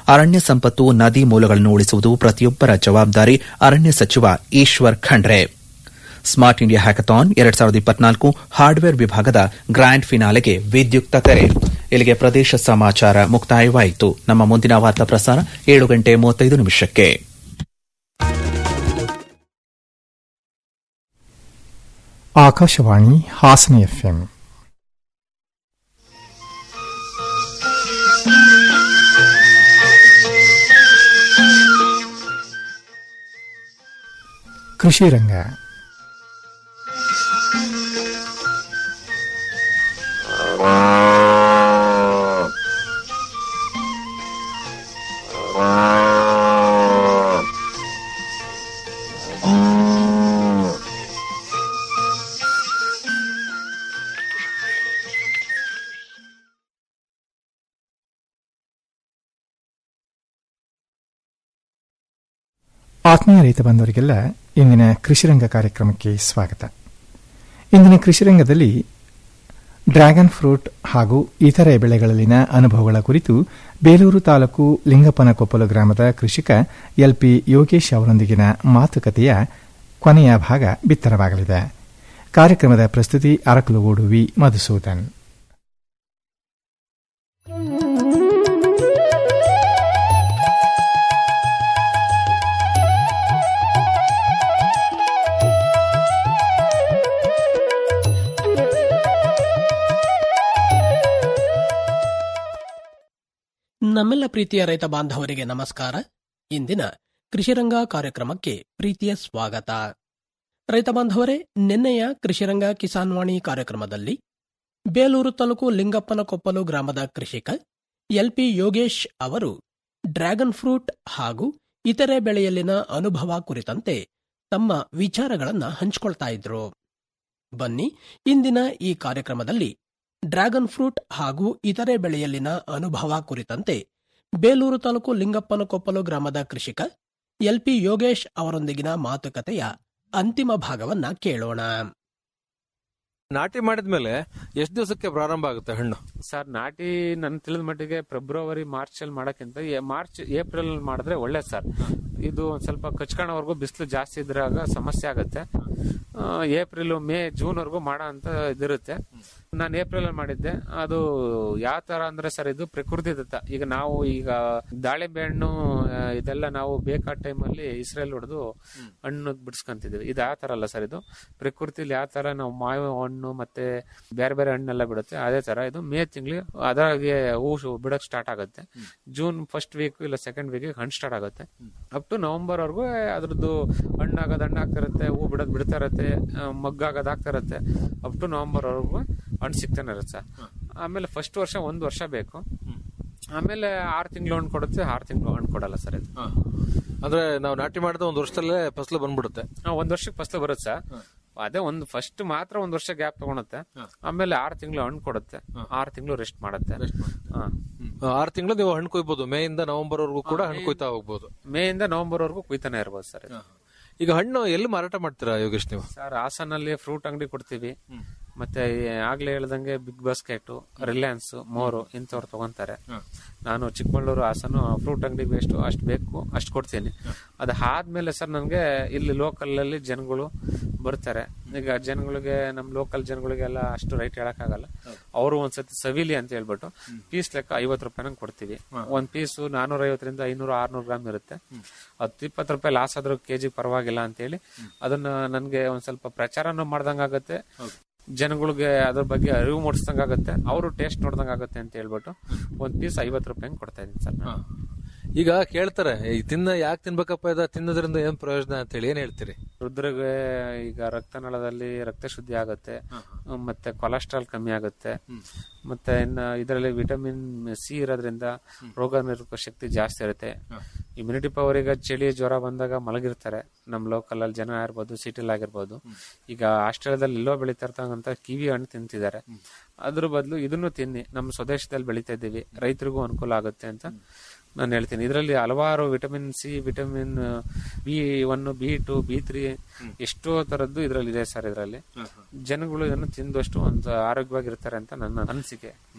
ಅರಣ್ಯ ಸಂಪತ್ತು ನದಿ ಮೂಲಗಳನ್ನು ಉಳಿಸುವುದು ಪ್ರತಿಯೊಬ್ಬರ ಜವಾಬ್ದಾರಿ ಅರಣ್ಯ ಸಚಿವ Eshwar Khandre smart India hackathon ಎರಡ್ ಸಾವಿರದ ಇಪ್ಪತ್ನಾಲ್ಕು ಹಾರ್ಡ್ವೇರ್ ವಿಭಾಗದ ಗ್ರ್ಯಾಂಡ್ ಫಿನಾಲೆಗೆ ವಿದ್ಯುಕ್ತ ತೆರೆ ಇಲ್ಲಿಗೆ ಪ್ರದೇಶ ಸಮಾಚಾರ ಮುಕ್ತಾಯವಾಯಿತು ನಮ್ಮ ಮುಂದಿನ ವಾರ್ತಾ ಪ್ರಸಾರ ಏಳು ಗಂಟೆ ಮೂವತ್ತೈದು ನಿಮಿಷಕ್ಕೆ ಆಕಾಶವಾಣಿ ಹಾಸನ ಎಫ್ಎಂ ಕೃಷಿ ರಂಗ ಆತ್ಮೀಯ ರೈತ ಬಂಧುವರಿಗೆಲ್ಲ ಇಂದಿನ ಕೃಷಿರಂಗ ಕಾರ್ಯಕ್ರಮಕ್ಕೆ ಸ್ವಾಗತ ಇಂದಿನ ಕೃಷಿರಂಗದಲ್ಲಿ ಡ್ರ್ಯಾಗನ್ ಫ್ರೂಟ್ ಹಾಗೂ ಇತರೆ ಬೆಳೆಗಳಲ್ಲಿನ ಅನುಭವಗಳ ಕುರಿತು ಬೇಲೂರು ತಾಲೂಕು ಲಿಂಗಪ್ಪನಕೊಪ್ಪಲು ಗ್ರಾಮದ ಕೃಷಿಕ ಎಲ್ಪಿ ಯೋಗೇಶ್ ಅವರೊಂದಿಗಿನ ಮಾತುಕತೆಯ ಕೊನೆಯ ಭಾಗ ಬಿತ್ತರವಾಗಲಿದೆ ಕಾರ್ಯಕ್ರಮದ ಪ್ರಸ್ತುತಿ ಅರಕಲುಗೂಡು ವಿ ಮಧುಸೂದನ್ ನಮ್ಮೆಲ್ಲ ಪ್ರೀತಿಯ ರೈತ ಬಾಂಧವರಿಗೆ ನಮಸ್ಕಾರ ಇಂದಿನ ಕೃಷಿರಂಗ ಕಾರ್ಯಕ್ರಮಕ್ಕೆ ಪ್ರೀತಿಯ ಸ್ವಾಗತ ರೈತ ಬಾಂಧವರೇ ನಿನ್ನೆಯ ಕೃಷಿರಂಗ ಕಿಸಾನ್ ವಾಣಿ ಕಾರ್ಯಕ್ರಮದಲ್ಲಿ ಬೇಲೂರು ತಾಲೂಕು ಲಿಂಗಪ್ಪನಕೊಪ್ಪಲು ಗ್ರಾಮದ ಕೃಷಿಕ ಎಲ್ಪಿ ಯೋಗೇಶ್ ಅವರು ಡ್ರ್ಯಾಗನ್ ಫ್ರೂಟ್ ಹಾಗೂ ಇತರೆ ಬೆಳೆಯಲ್ಲಿನ ಅನುಭವ ಕುರಿತಂತೆ ತಮ್ಮ ವಿಚಾರಗಳನ್ನ ಹಂಚಿಕೊಳ್ತಾ ಇದ್ರು ಬನ್ನಿ ಇಂದಿನ ಈ ಕಾರ್ಯಕ್ರಮದಲ್ಲಿ ಡ್ರ್ಯಾಗನ್ ಫ್ರೂಟ್ ಹಾಗೂ ಇತರೆ ಬೆಳೆಯಲ್ಲಿನ ಅನುಭವ ಕುರಿತಂತೆ ಬೇಲೂರು ತಾಲೂಕು ಲಿಂಗಪ್ಪನಕೊಪ್ಪಲು ಗ್ರಾಮದ ಕೃಷಿಕ ಎಲ್ಪಿ ಯೋಗೇಶ್ ಅವರೊಂದಿಗಿನ ಮಾತುಕತೆಯ ಅಂತಿಮ ಭಾಗವನ್ನ ಕೇಳೋಣ ನಾಟಿ ಮಾಡಿದ್ಮೇಲೆ ಎಷ್ಟು ದಿವಸಕ್ಕೆ ಪ್ರಾರಂಭ ಆಗುತ್ತೆ ಹಣ್ಣು ಸರ್ ನಾಟಿ ನನ್ ತಿಳಿದ ಮಟ್ಟಿಗೆ ಫೆಬ್ರವರಿ ಮಾರ್ಚ್ ಅಲ್ಲಿ ಮಾಡಕ್ಕಿಂತ ಎ- ಮಾರ್ಚ್ ಏಪ್ರಿಲ್ ಅಲ್ಲಿ ಮಾಡಿದ್ರೆ ಒಳ್ಳೆ ಸರ್ ಇದು ಒಂದ್ ಸ್ವಲ್ಪ ಕಚ್ಕೊಳವರೆಗೂ ಬಿಸಿಲು ಜಾಸ್ತಿ ಇದ್ರಾಗ ಸಮಸ್ಯೆ ಆಗುತ್ತೆ ಏಪ್ರಿಲ್ ಮೇ ಜೂನ್ ವರೆಗೂ ಮಾಡೋ ಅಂತ ಇದಿರುತ್ತೆ ನಾನು ಏಪ್ರಿಲ್ ಅಲ್ಲಿ ಮಾಡಿದ್ದೆ ಅದು ಯಾವ ತರ ಅಂದ್ರೆ ಸರ್ ಇದು ಪ್ರಕೃತಿ ದತ್ತ ಈಗ ನಾವು ಈಗ ದಾಳಿಂಬೆ ಹಣ್ಣು ಆ, ಇದೆಲ್ಲ ನಾವು ಬೇಕಾದ ಟೈಮಲ್ಲಿ ಇಸ್ರೇಲ್ ಹೊಡೆದು ಹಣ್ಣು ಬಿಡಿಸ್ಕೊಂತಿದ್ವಿ ಇದು ಆ ತರ ಅಲ್ಲ ಸರ್ ಇದು ಪ್ರಕೃತಿಲಿ ಯಾವ ತರ ನಾವು ಮಾವಿನ ಹಣ್ಣು ಮತ್ತೆ ಬೇರೆ ಬೇರೆ ಹಣ್ಣೆಲ್ಲ ಬಿಡುತ್ತೆ ಅದೇ ತರ ಇದು ಮೇ ತಿಂಗಳು ಅದ್ರಾಗೆ ಹೂ ಶು- ಬಿಡಕ್ ಸ್ಟಾರ್ಟ್ ಆಗುತ್ತೆ ಜೂನ್ ಫಸ್ಟ್ ವೀಕ್ ಇಲ್ಲ ಸೆಕೆಂಡ್ ವೀಕ್ ಹಣ್ಣು ಸ್ಟಾರ್ಟ್ ಆಗುತ್ತೆ ಅಪ್ ಟು ನವೆಂಬರ್ ವರೆಗೂ ಅದ್ರದ್ದು ಹಣ್ಣಾಗೋದು ಹಣ್ಣು ಆಗ್ತಾ ಇರುತ್ತೆ ಹೂ ಬಿಡೋದು ಬಿಡ್ತಾ ಇರುತ್ತೆ ಆ, ಮಗ್ಗಾಗೋದು ಆಗ್ತಾ ಇರುತ್ತೆ ಅಪ್ ಟು ನವೆಂಬರ್ ವರೆಗೂ ಹಣ್ಣು ಸಿಗ್ತಾನೆ ಇರುತ್ತೆ ಸರ್ ಆಮೇಲೆ ಫಸ್ಟ್ ವರ್ಷ ಒಂದು ವರ್ಷ ಬೇಕು ಆಮೇಲೆ ಆರು ತಿಂಗಳು ಹಣ್ಣು ಕೊಡುತ್ತೆ ಆರು ತಿಂಗಳು ಹಣ್ಣು ಕೊಡಲ್ಲ ಸರ್ ಇದು ಅಂದ್ರೆ ನಾವು ನಾಟಿ ಮಾಡಿದ ಒಂದು ವರ್ಷದಲ್ಲೇ ಫಸಲು ಬಂದ್ಬಿಡುತ್ತೆ ಆ, ಒಂದ್ ವರ್ಷಕ್ಕೆ ಫಸಲು ಬರುತ್ತೆ ಸರ್ ಅದೇ ಒಂದು ಫಸ್ಟ್ ಮಾತ್ರ ಒಂದ್ ವರ್ಷ ಗ್ಯಾಪ್ ತಗೊಳುತ್ತೆ ಆಮೇಲೆ ಆರು ತಿಂಗಳು ಹಣ್ಣು ಕೊಡುತ್ತೆ ಆರು ತಿಂಗಳು ರೆಸ್ಟ್ ಮಾಡುತ್ತೆ ಹಾ. ಆರು ತಿಂಗಳು ನೀವು ಹಣ್ಣು ಕೊಯ್ಬೋದು ಮೇ ಇಂದ ನವೆಂಬರ್ ವರೆಗೂ ಕೂಡ ಹಣ್ಣು ಕೊಯ್ತಾ ಹೋಗ್ಬೋದು ಮೇ ಇಂದ ನವೆಂಬರ್ ವರೆಗೂ ಕುಯ್ತಾನೆ ಇರ್ಬೋದು ಸರ್ ಇದು. ಈಗ ಹಣ್ಣು ಎಲ್ಲಿ ಮಾರಾಟ ಮಾಡ್ತೀರಾ ಯೋಗೇಶ್ ನೀವು ಸರ್ ಹಾಸನಲ್ಲಿ ಫ್ರೂಟ್ ಅಂಗಡಿ ಕೊಡ್ತೀವಿ ಮತ್ತೆ ಈ ಆಗ್ಲೇ ಹೇಳ್ದಂಗೆ ಬಿಗ್ ಬಾಸ್ಕೆಟ್ ರಿಲಯನ್ಸ್ ಮೋರು ಇಂಥವ್ರು ತಗೊಂತಾರೆ ನಾನು ಚಿಕ್ಕಮಗಳೂರು ಹಾಸನ ಫ್ರೂಟ್ ಅಂಗಡಿಗೆ ಎಷ್ಟು ಅಷ್ಟು ಬೇಕು ಅಷ್ಟು ಕೊಡ್ತೀನಿ ಅದು ಆದ್ಮೇಲೆ ಸರ್ ನನಗೆ ಇಲ್ಲಿ ಲೋಕಲ್ ಅಲ್ಲಿ ಜನಗಳು ಬರ್ತಾರೆ ಈಗ ಜನಗಳಿಗೆ ನಮ್ಮ ಲೋಕಲ್ ಜನಗಳಿಗೆಲ್ಲ ಅಷ್ಟು ರೈಟ್ ಹೇಳಕ್ಕಾಗಲ್ಲ ಅವರು ಒಂದ್ಸತಿ ಸವಿಲಿ ಅಂತ ಹೇಳ್ಬಿಟ್ಟು ಪೀಸ್ ಲೆಕ್ಕ ಐವತ್ತು ರೂಪಾಯಿನ ಕೊಡ್ತೀವಿ ಒಂದ್ ಪೀಸು ನಾನೂರ ಐವತ್ತರಿಂದ ಐನೂರು ಆರ್ನೂರು ಗ್ರಾಮ್ ಇರುತ್ತೆ ಹತ್ತು ಇಪ್ಪತ್ತು ರೂಪಾಯಿ ಲಾಸ್ ಆದ್ರೂ ಕೆಜಿ ಪರವಾಗಿಲ್ಲ ಅಂತ ಹೇಳಿ ಅದನ್ನ ನನ್ಗೆ ಒಂದ್ ಸ್ವಲ್ಪ ಪ್ರಚಾರನೂ ಮಾಡ್ದಂಗಾಗತ್ತೆ ಜನಗಳಿಗೆ ಅದ್ರ ಬಗ್ಗೆ ಅರಿವು ಮೂಡಿಸ್ದಂಗಾಗತ್ತೆ ಅವರು ಟೇಸ್ಟ್ ನೋಡ್ದಂಗಾಗತ್ತೆ ಅಂತ ಹೇಳ್ಬಿಟ್ಟು ಒಂದ್ ಪೀಸ್ ಐವತ್ತು ರೂಪಾಯಿ ಕೊಡ್ತಾ ಇದೀನಿ ಸರ್ ನಾನು. ಈಗ ಕೇಳ್ತಾರೆ ಈ ತಿನ್ನ ಯಾಕೆ ತಿನ್ಬೇಕಪ್ಪ ಇದ ತಿನ್ನೋದ್ರಿಂದ ಏನ್ ಪ್ರಯೋಜನ ಅಂತ ಹೇಳಿ ಏನ್ ಹೇಳ್ತೀರಿ ರುದ್ರಗೆ ಈಗ ರಕ್ತನಾಳದಲ್ಲಿ ರಕ್ತ ಶುದ್ಧಿ ಆಗುತ್ತೆ ಮತ್ತೆ ಕೊಲೆಸ್ಟ್ರಾಲ್ ಕಮ್ಮಿ ಆಗುತ್ತೆ ಮತ್ತೆ ಇನ್ನ ಇದರಲ್ಲಿ ವಿಟಮಿನ್ ಸಿ ಇರೋದ್ರಿಂದ ರೋಗ ನಿರೋಧಕ ಶಕ್ತಿ ಜಾಸ್ತಿ ಇರುತ್ತೆ ಇಮ್ಯುನಿಟಿ ಪವರ್ ಈಗ ಚಳಿ ಜ್ವರ ಬಂದಾಗ ಮಲಗಿರ್ತಾರೆ ನಮ್ ಲೋಕಲ್ ಅಲ್ಲಿ ಜನ ಇರ್ಬೋದು ಸಿಟಿಲ್ ಆಗಿರ್ಬೋದು ಈಗ ಆಸ್ಟ್ರೇಲಿಯಾದಲ್ಲಿ ಎಲ್ಲೋ ಬೆಳೀತಾ ಇರ್ತಕ್ಕಂಥ ಕಿವಿ ಹಣ್ಣು ತಿಂತಿದ್ದಾರೆ ಅದ್ರ ಬದಲು ಇದನ್ನು ತಿನ್ನಿ ನಮ್ಮ ಸ್ವದೇಶದಲ್ಲಿ ಬೆಳೀತಾ ಇದ್ದೀವಿ ರೈತರಿಗೂ ಅನುಕೂಲ ಆಗುತ್ತೆ ಅಂತ ನಾನು ಹೇಳ್ತೀನಿ ಇದರಲ್ಲಿ ಹಲವಾರು vitamin C vitamin B one B two B three ಎಷ್ಟೋ ತರದ್ದು ಇದರಲ್ಲಿ ಇದೆ ಸರ್ ಇದರಲ್ಲಿ ಜನಗಳು ಇದನ್ನು ತಿಂದಷ್ಟು ಒಂದು ಆರೋಗ್ಯವಾಗಿರ್ತಾರೆ ಅಂತ ನನ್ನ ಅನಿಸಿಕೆ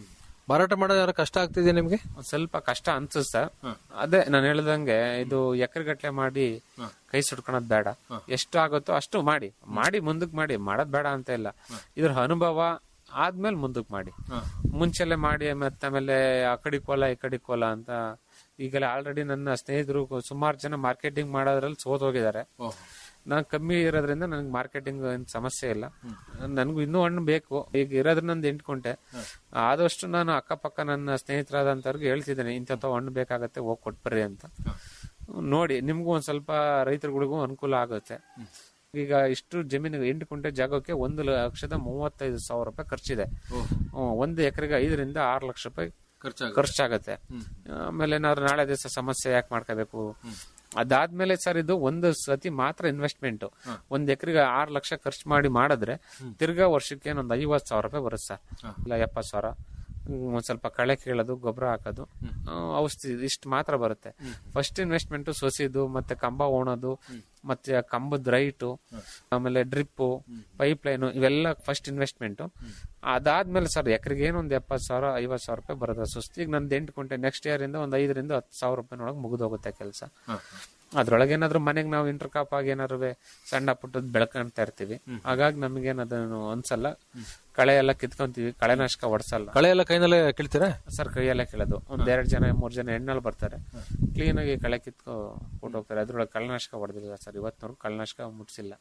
ಮಾರಾಟ ಮಾಡೋದು ಯಾರು ಕಷ್ಟ ಆಗ್ತಿದೆ ನಿಮ್ಗೆ ಒಂದ್ ಸ್ವಲ್ಪ ಕಷ್ಟ ಅನ್ಸುತ್ತ ಅದೇ ನಾನು ಹೇಳ್ದಂಗೆ ಇದು ಎಕರೆಗಟ್ಲೆ ಮಾಡಿ ಕೈ ಸುಟ್ಕೊಳೋದ್ ಬೇಡ ಎಷ್ಟು ಆಗುತ್ತೋ ಅಷ್ಟು ಮಾಡಿ ಮಾಡಿ ಮುಂದಕ್ ಮಾಡಿ ಮಾಡೋದ್ ಬೇಡ ಅಂತ ಇಲ್ಲ ಇದ್ರ ಅನುಭವ ಆದ್ಮೇಲೆ ಮುಂದಕ್ ಮಾಡಿ ಮುಂಚೆಲೆ ಮಾಡಿ ಮತ್ತೆ ಆಮೇಲೆ ಆ ಕಡೆ ಕೋಲ ಈ ಕಡೆ ಕೋಲ ಅಂತ ಈಗಲೇ ಆಲ್ರೆಡಿ ನನ್ನ ಸ್ನೇಹಿತರು ಸುಮಾರು ಜನ ಮಾರ್ಕೆಟಿಂಗ್ ಮಾಡೋದ್ರಲ್ಲಿ ಸೋತ್ ಹೋಗಿದ್ದಾರೆ ನಾನ್ ಕಮ್ಮಿ ಇರೋದ್ರಿಂದ ನನಗೆ ಮಾರ್ಕೆಟಿಂಗ್ ಏನ್ ಸಮಸ್ಯೆ ಇಲ್ಲ ನನ್ಗೂ ಇನ್ನೂ ಹಣ್ಣು ಬೇಕು ಈಗ ಇರೋದ್ರ ನಂದು ಎಂಟು ಕುಂಟೆ ಆದಷ್ಟು ನಾನು ಅಕ್ಕಪಕ್ಕ ನನ್ನ ಸ್ನೇಹಿತರಾದಂತವ್ರಿಗೆ ಹೇಳ್ತಿದ್ದೇನೆ ಇಂಥ ಹಣ್ಣು ಬೇಕಾಗತ್ತೆ ಹೋಗಿ ಕೊಟ್ಬರ್ರಿ ಅಂತ ನೋಡಿ ನಿಮ್ಗೂ ಒಂದ್ ಸ್ವಲ್ಪ ರೈತರುಗಳಿಗೂ ಅನುಕೂಲ ಆಗುತ್ತೆ ಈಗ ಇಷ್ಟು ಜಮೀನಿಗೆ ಎಂಟು ಕುಂಟೆ ಜಾಗಕ್ಕೆ ಒಂದು ಲಕ್ಷದ ಮೂವತ್ತೈದು ಸಾವಿರ ರೂಪಾಯಿ ಖರ್ಚಿದೆ ಹ್ಮ್, ಒಂದು ಎಕರೆಗೆ ಐದರಿಂದ ಆರು ಲಕ್ಷ ರೂಪಾಯಿ ಖರ್ಚಾಗತ್ತೆ ಆಮೇಲೆ ಏನಾದ್ರು ನಾಳೆ ದಿವಸ ಸಮಸ್ಯೆ ಯಾಕೆ ಮಾಡ್ಕೋಬೇಕು ಅದಾದ್ಮೇಲೆ ಸರ್ ಇದು ಒಂದು ಸತಿ ಮಾತ್ರ ಇನ್ವೆಸ್ಟ್ಮೆಂಟ್ ಒಂದ್ ಎಕರೆಗೆ ಆರ್ ಲಕ್ಷ ಖರ್ಚು ಮಾಡಿ ಮಾಡಿದ್ರೆ ತಿರ್ಗಾ ವರ್ಷಕ್ಕೆ ಒಂದ್ ಐವತ್ ಸಾವಿರ ರೂಪಾಯಿ ಬರುತ್ತೆ ಸರ್ ಇಲ್ಲ ಎಪ್ಪತ್ ಸಾವಿರ ಹ್ಮ್, ಒಂದ್ ಸ್ವಲ್ಪ ಕಳೆ ಕೀಳೋದು ಗೊಬ್ಬರ ಹಾಕೋದು ಆ, ಔಷಧಿ ಇಷ್ಟು ಮಾತ್ರ ಬರುತ್ತೆ ಫಸ್ಟ್ ಇನ್ವೆಸ್ಟ್ಮೆಂಟ್ ಸೊಸಿದು ಮತ್ತೆ ಕಂಬ ಓಣೋದು ಮತ್ತೆ ಆ ಕಂಬದ ರೈಟು ಆಮೇಲೆ ಡ್ರಿಪ್ಪು ಪೈಪ್ ಲೈನು ಇವೆಲ್ಲ ಫಸ್ಟ್ ಇನ್ವೆಸ್ಟ್ಮೆಂಟ್ ಅದಾದ್ಮೇಲೆ ಸರ್ ಎಕರೆಗೆ ಏನೋ ಒಂದ್ ಎಪ್ಪತ್ ಸಾವಿರ ಐವತ್ ಸಾವಿರ ರೂಪಾಯಿ ಬರುತ್ತೆ ಸುಸ್ತಿ ಈಗ ನಂದು ಎಂಟು ಕುಂಟೆ ನೆಕ್ಸ್ಟ್ ಇಯರ್ ಇಂದ ಒಂದ್ ಐದರಿಂದ ಹತ್ತು ಸಾವಿರ ರೂಪಾಯಿನೊಳಗೆ ಮುಗಿದೋಗುತ್ತೆ ಕೆಲಸ ಅದ್ರೊಳಗೆ ಏನಾದ್ರು ಮನೆಗೆ ನಾವು ಇಂಟರ್ ಕಾಪ್ ಆಗಿ ಏನಾದ್ರು ಸಣ್ಣ ಪುಟ್ಟದ್ ಬೆಳ್ಕೊಂತ ಇರ್ತೀವಿ ಹಾಗಾಗಿ ನಮಗೇನ್ ಅದನ್ನು ಅನ್ಸಲ್ಲ ಕಳೆ ಎಲ್ಲ ಕಿತ್ಕೊಂತೀವಿ ಕಳೆನಾಶಕ ಹೊಡ್ಸಲ್ಲ ಕಳೆ ಎಲ್ಲ ಕೈನಲ್ಲೇ ಕೀಳ್ತೀರಾ ಸರ್ ಕೈಯೆಲ್ಲ ಕೇಳೋದು ಒಂದ್ ಎರಡ್ ಜನ ಮೂರ್ ಜನ ಹೆಣ್ಣಲ್ಲಿ ಬರ್ತಾರೆ ಕ್ಲೀನ್ ಆಗಿ ಕಳೆ ಕಿತ್ಕೊ ಕೊಟ್ಟು ಹೋಗ್ತಾರೆ ಅದ್ರೊಳಗೆ ಕಳೆನಾಶಕ ಹೊಡೆದಿಲ್ಲ ಸರ್ ಇವತ್ತಿನವ್ರು ಕಳೆನಾಶಕ ಮುಟ್ಸಿಲ್ಲ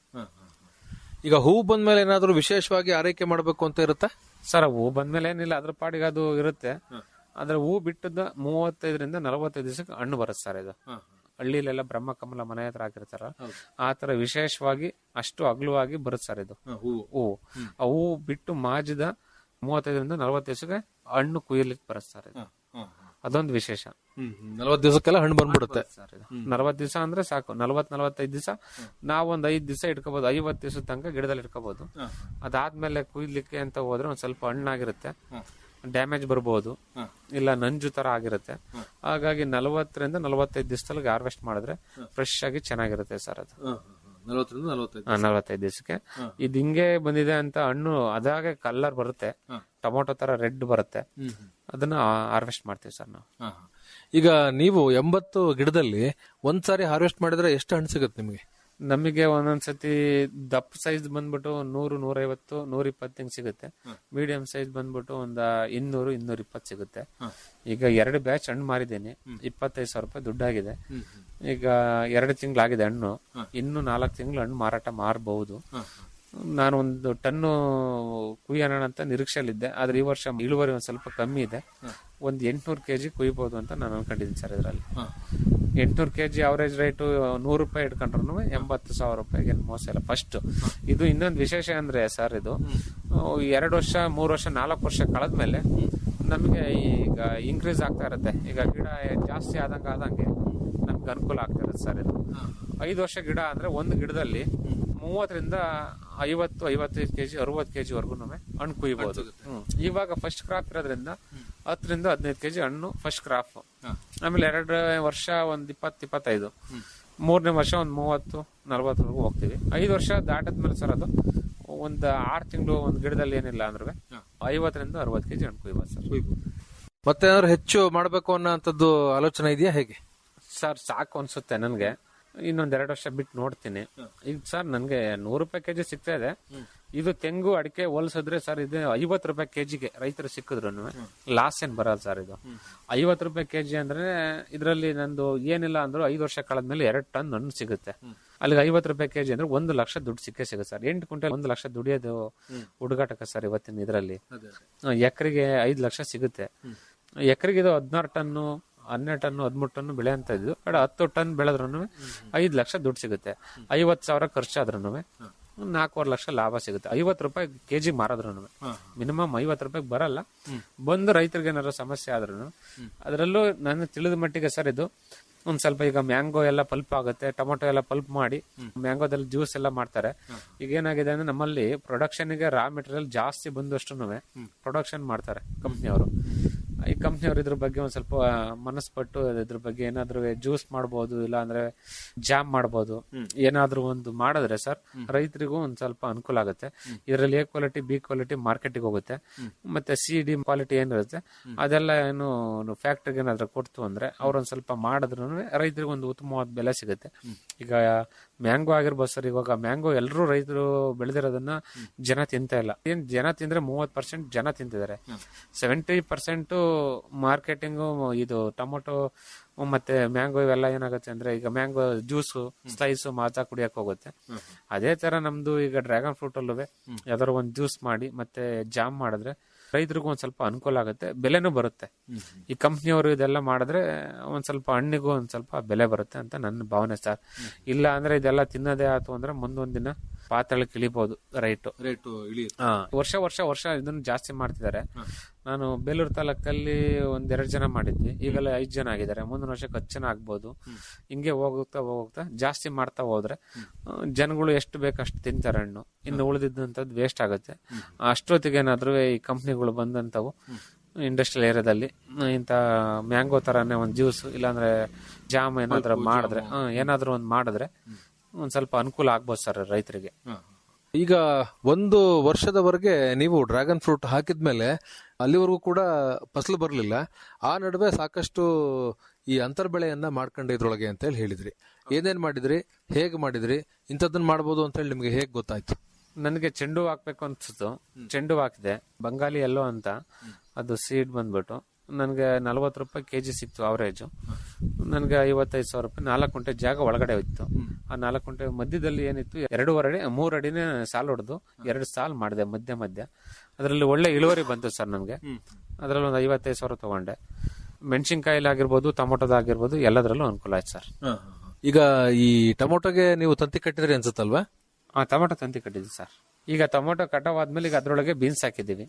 ಈಗ ಹೂ ಬಂದ್ಮೇಲೆ ಏನಾದ್ರು ವಿಶೇಷವಾಗಿ ಆರೈಕೆ ಮಾಡ್ಬೇಕು ಅಂತ ಇರುತ್ತಾ ಸರ್ ಹೂ ಬಂದ್ಮೇಲೆ ಏನಿಲ್ಲ ಅದ್ರ ಪಾಡಿಗೆ ಅದು ಇರುತ್ತೆ ಆದ್ರೆ ಹೂ ಬಿಟ್ಟದ ಮೂವತ್ತೈದರಿಂದ ನಲವತ್ತೈದು ದಿವಸಕ್ಕೆ ಹಣ್ಣು ಬರುತ್ತೆ ಸರ್ ಇದು ಹಳ್ಳಿಲೆಲ್ಲ ಬ್ರಹ್ಮಕಮಲ ಮನೆ ಹತ್ರ ಹಾಕಿರ್ತಾರ ಆ ತರ ವಿಶೇಷವಾಗಿ ಅಷ್ಟು ಅಗಲವಾಗಿ ಬರುತ್ತೆ ಸರ್ ಇದು ಹೂವು ಆ ಹೂವು ಬಿಟ್ಟು ಮಾಜಿದ ಮೂವತ್ತೈದರಿಂದ ನಲವತ್ತು ದಿವಸಕ್ಕೆ ಹಣ್ಣು ಕುಯ್ಯಲಿಕ್ಕೆ ಬರುತ್ತೆ ಸರ್ ಇದು ಅದೊಂದು ವಿಶೇಷ ನಲವತ್ತು ದಿವಸಕ್ಕೆಲ್ಲ ಹಣ್ಣು ಬಂದ್ಬಿಡುತ್ತೆ ಸರ್ ಇದು ನಲವತ್ತು ದಿವಸ ಅಂದ್ರೆ ಸಾಕು ನಲವತ್ ನಲವತ್ತೈದು ದಿವಸ ನಾವೊಂದ್ ಐದ್ ದಿವಸ ಇಟ್ಕೋಬಹುದು ಐವತ್ತು ದಿವಸ ತನಕ ಗಿಡದಲ್ಲಿ ಇಟ್ಕೋಬಹುದು ಅದಾದ್ಮೇಲೆ ಕುಯ್ಲಿಕ್ಕೆ ಅಂತ ಹೋದ್ರೆ ಒಂದ್ ಸ್ವಲ್ಪ ಹಣ್ಣಾಗಿರುತ್ತೆ ಡ್ಯಾಮೇಜ್ ಬರ್ಬೋದು ಇಲ್ಲ ನಂಜು ತರ ಆಗಿರುತ್ತೆ ಹಾಗಾಗಿ ನಲವತ್ತರಿಂದ ನಲವತ್ತೈದು ದಿವಸದಲ್ಲಿ ಹಾರ್ವೆಸ್ಟ್ ಮಾಡಿದ್ರೆ ಫ್ರೆಶ್ ಆಗಿ ಚೆನ್ನಾಗಿರುತ್ತೆ ಸರ್ ಅದು ನಲವತ್ತರಿಂದ ನಲವತ್ತೈದು ಆ, ನಲವತ್ತೈದು ದಿವಸಕ್ಕೆ ಇದು ಹಿಂಗೆ ಬಂದಿದೆ ಅಂತ ಹಣ್ಣು ಅದಾಗೆ ಕಲರ್ ಬರುತ್ತೆ ಟೊಮೊಟೊ ತರ ರೆಡ್ ಬರುತ್ತೆ ಅದನ್ನ ಹಾರ್ವೆಸ್ಟ್ ಮಾಡ್ತೀವಿ ಸರ್ ನಾವು ಈಗ ನೀವು ಎಂಬತ್ತು ಗಿಡದಲ್ಲಿ ಒಂದ್ಸಾರಿ ಹಾರ್ವೆಸ್ಟ್ ಮಾಡಿದ್ರೆ ಎಷ್ಟು ಹಣ್ಣು ಸಿಗುತ್ತೆ ನಿಮಗೆ ನಮಗೆ ಒಂದೊಂದ್ಸತಿ ದಪ್ಪ ಸೈಜ್ ಬಂದ್ಬಿಟ್ಟು ನೂರು ನೂರೈವತ್ತು ನೂರ ಇಪ್ಪತ್ತು ಹಿಂಗ್ ಸಿಗುತ್ತೆ ಮೀಡಿಯಂ ಸೈಜ್ ಬಂದ್ಬಿಟ್ಟು ಒಂದ ಇನ್ನೂರು ಇನ್ನೂರ ಇಪ್ಪತ್ತು ಸಿಗುತ್ತೆ ಈಗ ಎರಡು ಬ್ಯಾಚ್ ಹಣ್ಣು ಮಾರಿದ್ದೀನಿ ಇಪ್ಪತ್ತೈದು ಸಾವಿರ ರೂಪಾಯಿ ದುಡ್ಡಾಗಿದೆ ಈಗ ಎರಡು ತಿಂಗಳಾಗಿದೆ ಹಣ್ಣು ಇನ್ನು ನಾಲ್ಕು ತಿಂಗಳು ಹಣ್ಣು ಮಾರಾಟ ಮಾರಬಹುದು ನಾನು ಒಂದು ಟನ್ನು ಕುಯ್ಯೋಣ ಅಂತ ನಿರೀಕ್ಷೆಯಲ್ಲಿದ್ದೆ ಆದ್ರೆ ಈ ವರ್ಷ ಇಳುವರಿ ಒಂದ್ ಸ್ವಲ್ಪ ಕಮ್ಮಿ ಇದೆ ಒಂದ್ ಎಂಟ್ನೂರು ಕೆಜಿ ಕುಯ್ಬೋದು ಅಂತ ನಾನು ಅನ್ಕೊಂಡಿದ್ದೀನಿ ಸರ್ ಇದರಲ್ಲಿ ಎಂಟ್ನೂರು ಕೆಜಿ ಅವರೇಜ್ ರೇಟು ನೂರು ರೂಪಾಯಿ ಇಟ್ಕೊಂಡ್ರು ಎಂಬತ್ತು ಸಾವಿರ ರೂಪಾಯಿಗೆ ಏನ್ ಮೋಸ ಇಲ್ಲ ಫಸ್ಟ್ ಇದು ಇನ್ನೊಂದು ವಿಶೇಷ ಅಂದ್ರೆ ಸರ್ ಇದು ಎರಡು ವರ್ಷ ಮೂರು ವರ್ಷ ನಾಲ್ಕು ವರ್ಷ ಕಳೆದ್ಮೇಲೆ ನಮಗೆ ಈಗ ಇನ್ಕ್ರೀಸ್ ಆಗ್ತಾ ಇರುತ್ತೆ ಈಗ ಗಿಡ ಜಾಸ್ತಿ ಆದಂಗೆ ಆದಂಗೆ ನಮ್ಗೆ ಅನುಕೂಲ ಆಗ್ತಾ ಇರುತ್ತೆ ಸರ್ ಇದು ಐದು ವರ್ಷ ಗಿಡ ಅಂದ್ರೆ ಒಂದು ಗಿಡದಲ್ಲಿ ಮೂವತ್ತರಿಂದ ಐವತ್ತು ಐವತ್ತೈದು ಕೆಜಿ ಅರವತ್ತು ಕೆಜಿ ವರ್ಗು ಹಣ್ಣು ಕುಯ್ಬೋದು ಹ್ಮ್. ಇವಾಗ ಫಸ್ಟ್ ಕ್ರಾಪ್ ಇರೋದ್ರಿಂದ ಹತ್ತರಿಂದ ಹದಿನೈದು ಕೆಜಿ ಹಣ್ಣು ಫಸ್ಟ್ ಕ್ರಾಪ್ ಆಮೇಲೆ ಎರಡು ವರ್ಷ ಒಂದ್ ಇಪ್ಪತ್ತು ಇಪ್ಪತ್ತೈದು ಮೂರನೇ ವರ್ಷ ಒಂದ್ ಮೂವತ್ತು ನಲ್ವತ್ತರೆಗೂ ಹೋಗ್ತೀವಿ ಐದು ವರ್ಷ ದಾಟದ್ಮೇಲೆ ಸರ್ ಅದು ಒಂದ್ ಆರು ತಿಂಗಳು ಒಂದ್ ಗಿಡದಲ್ಲಿ ಏನಿಲ್ಲ ಅಂದ್ರೆ ಐವತ್ತರಿಂದ ಅರವತ್ತು ಕೆಜಿ ಹಣ್ಣು ಕುಯ್ಬೋದು ಸರ್ ಮತ್ತೆ ಏನಾದ್ರು ಹೆಚ್ಚು ಮಾಡ್ಬೇಕು ಅನ್ನೋಂಥದ್ದು ಆಲೋಚನೆ ಇದೆಯಾ ಹೇಗೆ ಸರ್ ಸಾಕು ಅನ್ಸುತ್ತೆ ನನ್ಗೆ ಇನ್ನೊಂದ್ ಎರಡು ವರ್ಷ ಬಿಟ್ಟು ನೋಡ್ತೀನಿ ಈಗ ಸರ್ ನನ್ಗೆ ನೂರು ರೂಪಾಯಿ ಕೆಜಿ ಸಿಗ್ತಾ ಇದೆ ಇದು ತೆಂಗು ಅಡಿಕೆ ಹೋಲ್ಸಿದ್ರೆ ಸರ್ ಇದು ಐವತ್ತು ರೂಪಾಯಿ ಕೆಜಿಗೆ ರೈತರು ಸಿಕ್ಕಿದ್ರು ಲಾಸ್ ಏನ್ ಬರಲ್ಲ ಸರ್ ಇದು ಐವತ್ತು ರೂಪಾಯಿ ಕೆಜಿ ಅಂದ್ರೆ ಇದರಲ್ಲಿ ನಂದು ಏನಿಲ್ಲ ಅಂದ್ರೂ ಐದು ವರ್ಷ ಕಳೆದ್ಮೇಲೆ ಎರಡು ಟನ್ ಹಣ್ಣು ಸಿಗುತ್ತೆ ಅಲ್ಲಿಗೆ ಐವತ್ತು ರೂಪಾಯಿ ಕೆಜಿ ಅಂದ್ರೆ ಒಂದು ಲಕ್ಷ ದುಡ್ಡು ಸಿಕ್ಕೇ ಸಿಗುತ್ತೆ ಸರ್ ಎಂಟು ಕ್ವಿಂಟಲ್ ಒಂದು ಲಕ್ಷ ದುಡಿಯೋದು ಹುಡುಗಾಟಕ ಸರ್ ಇವತ್ತಿನ ಇದರಲ್ಲಿ ಎಕರೆಗೆ ಐದು ಲಕ್ಷ ಸಿಗುತ್ತೆ ಎಕರೆಗೆ ಇದು ಹದಿನಾರು ಟನ್ನು ಹನ್ನೆರಡು ಟನ್ ಹದಿಮೂರು ಟನ್ ಬೆಳೆ ಅಂತ ಇದ್ದು ಕಡೆ ಹತ್ತು ಟನ್ ಬೆಳೆದ್ರು ಐದು ಲಕ್ಷ ದುಡ್ಡು ಸಿಗುತ್ತೆ ಐವತ್ತು ಸಾವಿರ ಖರ್ಚಾದ್ರೂ ನಾಲ್ಕೂವರೆ ಲಕ್ಷ ಲಾಭ ಸಿಗುತ್ತೆ ಐವತ್ತು ರೂಪಾಯಿ ಕೆಜಿ ಮಾರಿದ್ರು ಮಿನಿಮಮ್ ಐವತ್ತು ರೂಪಾಯಿ ಬರಲ್ಲ ಬಂದು ರೈತರಿಗೆ ಏನಾದ್ರು ಸಮಸ್ಯೆ ಆದ್ರೂ ಅದರಲ್ಲೂ ನನ್ನ ತಿಳಿದ ಮಟ್ಟಿಗೆ ಸರ್ ಇದು ಒಂದ್ ಸ್ವಲ್ಪ ಈಗ ಮ್ಯಾಂಗೋ ಎಲ್ಲ ಪಲ್ಪ್ ಆಗುತ್ತೆ ಟೊಮೊಟೊ ಎಲ್ಲ ಪಲ್ಪ್ ಮಾಡಿ ಮ್ಯಾಂಗೋದಲ್ಲಿ ಜ್ಯೂಸ್ ಎಲ್ಲ ಮಾಡ್ತಾರೆ ಈಗ ಏನಾಗಿದೆ ಅಂದ್ರೆ ನಮ್ಮಲ್ಲಿ ಪ್ರೊಡಕ್ಷನ್ ಗೆ ರಾ ಮೆಟೀರಿಯಲ್ ಜಾಸ್ತಿ ಬಂದಷ್ಟು ಪ್ರೊಡಕ್ಷನ್ ಮಾಡ್ತಾರೆ ಕಂಪ್ನಿಯವರು ಈ ಕಂಪ್ನಿಯವರು ಇದ್ರ ಬಗ್ಗೆ ಒಂದ್ ಸ್ವಲ್ಪ ಮನಸ್ಸು ಪಟ್ಟು ಇದ್ರ ಬಗ್ಗೆ ಏನಾದ್ರೂ ಜ್ಯೂಸ್ ಮಾಡ್ಬೋದು ಇಲ್ಲ ಅಂದ್ರೆ ಜಾಮ್ ಮಾಡ್ಬೋದು ಏನಾದ್ರೂ ಒಂದು ಮಾಡಿದ್ರೆ ಸರ್ ರೈತರಿಗೂ ಒಂದ್ ಸ್ವಲ್ಪ ಅನುಕೂಲ ಆಗುತ್ತೆ ಇದರಲ್ಲಿ ಎ ಕ್ವಾಲಿಟಿ ಬಿ ಕ್ವಾಲಿಟಿ ಮಾರ್ಕೆಟಿಗೆ ಹೋಗುತ್ತೆ ಮತ್ತೆ ಸಿ ಡಿ ಕ್ವಾಲಿಟಿ ಏನಿರುತ್ತೆ ಅದೆಲ್ಲ ಏನು ಫ್ಯಾಕ್ಟ್ರಿಗೆ ಏನಾದ್ರೂ ಕೊಡ್ತು ಅಂದ್ರೆ ಅವ್ರೊಂದ್ ಸ್ವಲ್ಪ ಮಾಡಿದ್ರು ರೈತರಿಗೆ ಒಂದು ಉತ್ತಮವಾದ ಬೆಲೆ ಸಿಗುತ್ತೆ ಈಗ ಮ್ಯಾಂಗೋ ಆಗಿರ್ಬೋದು ಸರ್ ಇವಾಗ ಮ್ಯಾಂಗೋ ಎಲ್ಲರೂ ರೈತರು ಬೆಳೆದಿರೋದನ್ನ ಜನ ತಿಂತಾ ಇಲ್ಲ ಏನ್ ಜನ ತಿಂದ್ರೆ ಮೂವತ್ ಪರ್ಸೆಂಟ್ ಜನ ತಿಂತಿದ್ದಾರೆ ಸೆವೆಂಟಿ ಪರ್ಸೆಂಟ್ ಮಾರ್ಕೆಟಿಂಗು ಇದು ಟೊಮೊಟೊ ಮತ್ತೆ ಮ್ಯಾಂಗೋ ಇವೆಲ್ಲ ಏನಾಗುತ್ತೆ ಅಂದ್ರೆ ಈಗ ಮ್ಯಾಂಗೋ ಜ್ಯೂಸು ಸ್ಲೈಸು ಮಾತಾ ಕುಡಿಯಕ್ ಹೋಗುತ್ತೆ ಅದೇ ತರ ನಮ್ದು ಈಗ ಡ್ರ್ಯಾಗನ್ ಫ್ರೂಟ್ ಅಲ್ಲೂ ಯಾವ್ದಾದ್ರು ಒಂದ್ ಜ್ಯೂಸ್ ಮಾಡಿ ಮತ್ತೆ ಜಾಮ್ ಮಾಡಿದ್ರೆ ರೈತರಿಗೂ ಒಂದ್ ಸ್ವಲ್ಪ ಅನುಕೂಲ ಆಗುತ್ತೆ ಬೆಲೆನೂ ಬರುತ್ತೆ ಈ ಕಂಪ್ನಿಯವರು ಇದೆಲ್ಲ ಮಾಡಿದ್ರೆ ಒಂದ್ ಸ್ವಲ್ಪ ಹಣ್ಣಿಗೂ ಒಂದ್ ಸ್ವಲ್ಪ ಬೆಲೆ ಬರುತ್ತೆ ಅಂತ ನನ್ನ ಭಾವನೆ ಸರ್ ಇಲ್ಲ ಅಂದ್ರೆ ಇದೆಲ್ಲ ತಿನ್ನೋದೇ ಆಯ್ತು ಅಂದ್ರೆ ಮುಂದೊಂದ್ ದಿನ ಪಾತಾಳಕ್ಕೆ ಇಳಿಬಹುದು ರೈಟು ರೇಟು ಇಳಿಯುತ್ತೆ ಹಾ, ವರ್ಷ ವರ್ಷ ವರ್ಷ ಇದನ್ನ ಜಾಸ್ತಿ ಮಾಡ್ತಿದ್ದಾರೆ ನಾನು ಬೇಲೂರು ತಾಲೂಕಲ್ಲಿ ಒಂದೆರಡು ಜನ ಮಾಡಿದ್ವಿ ಈಗೆಲ್ಲ ಐದ್ ಜನ ಆಗಿದ್ದಾರೆ ಮುಂದಿನ ವರ್ಷಕ್ಕೆ ಹತ್ತು ಜನ ಆಗ್ಬೋದು ಹಿಂಗೆ ಹೋಗುತ್ತಾ ಹೋಗುತ್ತಾ ಜಾಸ್ತಿ ಮಾಡ್ತಾ ಹೋದ್ರೆ ಆ, ಜನಗಳು ಎಷ್ಟು ಬೇಕು ಅಷ್ಟು ತಿಂತಾರೆ ಹಣ್ಣು ಇನ್ನು ಉಳಿದಿದ್ದಂಥದ್ದು ವೇಸ್ಟ್ ಆಗುತ್ತೆ ಅಷ್ಟೊತ್ತಿಗೆ ಏನಾದ್ರೂ ಈ ಕಂಪ್ನಿಗಳು ಬಂದಂತವು ಇಂಡಸ್ಟ್ರಿಯಲ್ ಏರಿಯಾದಲ್ಲಿ ಇಂಥ ಮ್ಯಾಂಗೋ ತರಾನೇ ಒಂದು ಜ್ಯೂಸ್ ಇಲ್ಲಾಂದ್ರೆ ಜಾಮ್ ಏನಾದ್ರು ಮಾಡಿದ್ರೆ ಹಾ, ಏನಾದ್ರೂ ಒಂದು ಮಾಡಿದ್ರೆ ಒಂದ್ ಸ್ವಲ್ಪ ಅನುಕೂಲ ಆಗ್ಬೋದು ಸರ್ ರೈತರಿಗೆ ಈಗ ಒಂದು ವರ್ಷದವರೆಗೆ ನೀವು ಡ್ರ್ಯಾಗನ್ ಫ್ರೂಟ್ ಹಾಕಿದ್ಮೇಲೆ ಅಲ್ಲಿವರೆಗೂ ಕೂಡ ಫಸಲು ಬರಲಿಲ್ಲ ಆ ನಡುವೆ ಸಾಕಷ್ಟು ಈ ಅಂತರ್ ಬೆಳೆಯನ್ನ ಮಾಡ್ಕೊಂಡೆ ಇದ್ರೊಳಗೆ ಅಂತ ಹೇಳಿ ಹೇಳಿದ್ರಿ ಏನೇನ್ ಮಾಡಿದ್ರಿ ಹೇಗ್ ಮಾಡಿದ್ರಿ ಇಂಥದ್ದನ್ನ ಮಾಡ್ಬೋದು ಅಂತ ಹೇಳಿ ನಿಮ್ಗೆ ಹೇಗ್ ಗೊತ್ತಾಯ್ತು ನನಗೆ ಚೆಂಡು ಹೂ ಹಾಕ್ಬೇಕು ಅನ್ಸಿತ್ತು ಚೆಂಡು ಹೂ ಹಾಕಿದೆ ಬಂಗಾಲಿ ಎಲ್ಲೋ ಅಂತ ಅದು ಸೀಡ್ ಬಂದ್ಬಿಟ್ಟು ನನಗೆ ನಲ್ವತ್ತು ರೂಪಾಯಿ ಕೆಜಿ ಸಿಕ್ತು ಅವರೇಜು ನನಗೆ ಐವತ್ತೈದು ಸಾವಿರ ರೂಪಾಯಿ ನಾಲ್ಕು ಕುಂಟೆ ಜಾಗ ಒಳಗಡೆ ಇತ್ತು ಆ ನಾಲ್ಕು ಕುಂಟೆ ಮಧ್ಯದಲ್ಲಿ ಏನಿತ್ತು ಎರಡೂವರೆ ಅಡಿ ಮೂರು ಅಡಿನೇ ಸಾಲು ಹೊಡೆದು ಎರಡು ಸಾಲು ಮಾಡಿದೆ ಮಧ್ಯ ಮಧ್ಯ ಅದರಲ್ಲಿ ಒಳ್ಳೆ ಇಳುವರಿ ಬಂತು ಸರ್ ನನಗೆ ಅದರಲ್ಲಿ ಒಂದು ಐವತ್ತೈದು ಸಾವಿರ ತಗೊಂಡೆ ಮೆಣಸಿನ್ಕಾಯಿಲ್ ಆಗಿರ್ಬೋದು ಟೊಮೊಟೊದಾಗಿರ್ಬೋದು ಎಲ್ಲದರಲ್ಲೂ ಅನುಕೂಲ ಆಯ್ತು ಸರ್ ಈಗ ಈ ಟೊಮೊಟೊಗೆ ನೀವು ತಂತಿ ಕಟ್ಟಿದ್ರಿ ಅನ್ಸುತ್ತಲ್ವಾ ಆ ಟೊಮೊಟೊ ತಂತಿ ಕಟ್ಟಿದ್ವಿ ಸರ್ ಈಗ ಟೊಮೊಟೊ ಕಟಾವ್ ಆದ್ಮೇಲೆ ಈಗ ಅದ್ರೊಳಗೆ ಬೀನ್ಸ್ ಹಾಕಿದೀವಿ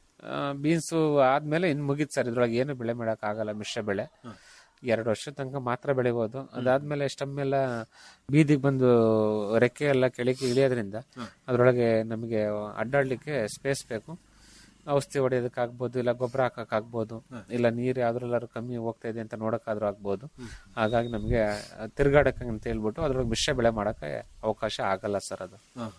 ಬೀನ್ಸ್ ಆದ್ಮೇಲೆ ಇನ್ ಮುಗೀತ್ ಸರ್ ಇದ್ರೊಳಗೆ ಏನು ಬೆಳೆ ಮಾಡಕ್ ಆಗಲ್ಲ ಮಿಶ್ರ ಬೆಳೆ ಎರಡು ವರ್ಷ ತನಕ ಮಾತ್ರ ಬೆಳಿಬಹುದು ಅದಾದ್ಮೇಲೆ ಸ್ಟಮ್ ಎಲ್ಲ ಬೀದಿಗೆ ಬಂದು ರೆಕ್ಕೆ ಎಲ್ಲ ಕೆಳಗೆ ಇಳಿಯೋದ್ರಿಂದ ಅದ್ರೊಳಗೆ ನಮಗೆ ಅಡ್ಡಾಡ್ಲಿಕ್ಕೆ ಸ್ಪೇಸ್ ಬೇಕು ಔಷಧಿ ಹೊಡೆಯೋದಕ್ಕೆ ಆಗ್ಬೋದು ಇಲ್ಲ ಗೊಬ್ಬರ ಹಾಕಕ್ ಆಗ್ಬೋದು ಇಲ್ಲ ನೀರು ಯಾವ್ದ್ರಲ್ಲಾದ್ರು ಕಮ್ಮಿ ಹೋಗ್ತಾ ಇದೆ ಅಂತ ನೋಡಕ್ಕಾದ್ರೂ ಆಗ್ಬೋದು ಹಾಗಾಗಿ ನಮಗೆ ತಿರ್ಗಾಡಕ್ಕೆ ಅಂತ ಹೇಳ್ಬಿಟ್ಟು ಅದ್ರೊಳಗೆ ಮಿಶ್ರ ಬೆಳೆ ಮಾಡಕ್ಕೆ ಅವಕಾಶ ಆಗಲ್ಲ ಸರ್ ಅದು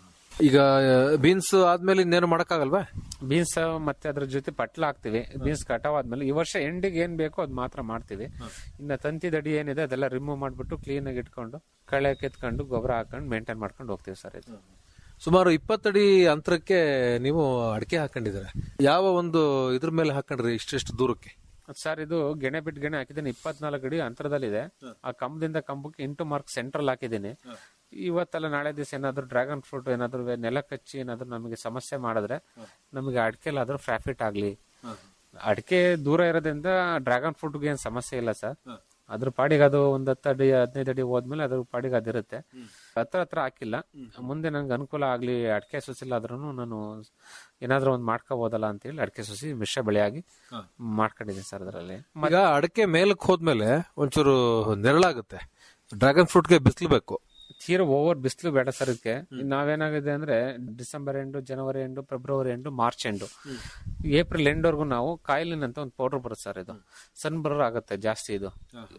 ಈಗ ಬೀನ್ಸ್ ಆದ್ಮೇಲೆ ಇನ್ನೇನು ಮಾಡಕ್ಕಾಗಲ್ವಾ ಬೀನ್ಸ್ ಮತ್ತೆ ಅದ್ರ ಜೊತೆ ಪಟ್ಲ ಹಾಕ್ತಿವಿ ಬೀನ್ಸ್ ಕಟಾವ್ ಆದ್ಮೇಲೆ ಈ ವರ್ಷ ಎಂಡಿಗೆ ಏನ್ ಬೇಕೋ ಅದ್ ಮಾತ್ರ ಮಾಡ್ತೀವಿ ಇನ್ನ ತಂತಿ ದಡಿ ಏನಿದೆ ಅದೆಲ್ಲ ರಿಮೂವ್ ಮಾಡ್ಬಿಟ್ಟು ಕ್ಲೀನ್ ಆಗಿ ಇಟ್ಕೊಂಡು ಕಳೆ ಕೆತ್ಕೊಂಡು ಗೊಬ್ಬರ ಹಾಕೊಂಡು ಮೇಂಟೈನ್ ಮಾಡ್ಕೊಂಡು ಹೋಗ್ತೀವಿ ಸರ್ ಇದು ಸುಮಾರು ಇಪ್ಪತ್ತಡಿ ಅಂತರಕ್ಕೆ ನೀವು ಅಡಿಕೆ ಹಾಕೊಂಡಿದ್ದೀರ ಯಾವ ಒಂದು ಇದ್ರ ಮೇಲೆ ಹಾಕೊಂಡ್ರಿ ಇಷ್ಟೆಷ್ಟು ದೂರಕ್ಕೆ ಸರ್ ಇದು ಗೆಣೆ ಬಿಟ್ಟು ಗೆಣೆ ಹಾಕಿದ್ದೀನಿ ಇಪ್ಪತ್ನಾಲ್ಕು ಅಡಿ ಅಂತರದಲ್ಲಿದೆ ಆ ಕಂಬದಿಂದ ಕಂಬಕ್ಕೆ ಎಂಟು ಮಾರ್ಕ್ ಸೆಂಟ್ರಲ್ ಹಾಕಿದ್ದೀನಿ ಇವತ್ತೆಲ್ಲ ನಾಳೆ ದಿವಸ ಏನಾದ್ರು ಡ್ರ್ಯಾಗನ್ ಫ್ರೂಟ್ ಏನಾದ್ರು ನೆಲ ಕಚ್ಚಿ ಏನಾದ್ರು ನಮಗೆ ಸಮಸ್ಯೆ ಮಾಡಿದ್ರೆ ನಮಗೆ ಅಡಿಕೆಲಾದ್ರೂ ಪ್ರಾಫಿಟ್ ಆಗ್ಲಿ ಅಡಿಕೆ ದೂರ ಇರೋದ್ರಿಂದ ಡ್ರ್ಯಾಗನ್ ಫ್ರೂಟ್ಗೆ ಏನ್ ಸಮಸ್ಯೆ ಇಲ್ಲ ಸರ್ ಅದ್ರ ಪಾಡಿಗೆ ಅದು ಒಂದ್ ಹತ್ತು ಅಡಿ ಹದಿನೈದು ಅಡಿ ಹೋದ್ಮೇಲೆ ಅದ್ರ ಪಾಡಿಗೆ ಅದಿರುತ್ತೆ ಹತ್ರ ಹತ್ರ ಹಾಕಿಲ್ಲ ಮುಂದೆ ನಂಗೆ ಅನುಕೂಲ ಆಗ್ಲಿ ಅಡಿಕೆ ಸುಸಿಲ್ಲ ಆದ್ರೂ ನಾನು ಏನಾದ್ರೂ ಒಂದ್ ಮಾಡ್ಕೋಬಹುದಲ್ಲ ಅಂತ ಹೇಳಿ ಅಡಿಕೆ ಸುಸಿ ಮಿಶ್ರ ಬೆಳೆಯಾಗಿ ಮಾಡ್ಕೊಂಡಿದ್ದೀನಿ ಸರ್ ಅದರಲ್ಲಿ ಈಗ ಅಡಿಕೆ ಮೇಲಕ್ಕೆ ಹೋದ್ಮೇಲೆ ಒಂಚೂರು ನೆರಳಾಗುತ್ತೆ ಡ್ರ್ಯಾಗನ್ ಫ್ರೂಟ್ಗೆ ಬಿಸಿಲು ಬೇಕು ತೀರಾ ಓವರ್ ಬಿಸಿಲು ಬೇಡ ಸರ್ ಇದಕ್ಕೆ ನಾವೇನಾಗಿದೆ ಅಂದ್ರೆ December end January end February end March end April end ವರ್ಗು ನಾವು ಕಾಯಿಲಿನ್ ಅಂತ ಒಂದು ಪೌಡರ್ ಬರುತ್ತೆ ಸರ್ ಇದು ಸನ್ ಬರ್ರ್ ಆಗುತ್ತೆ ಜಾಸ್ತಿ ಇದು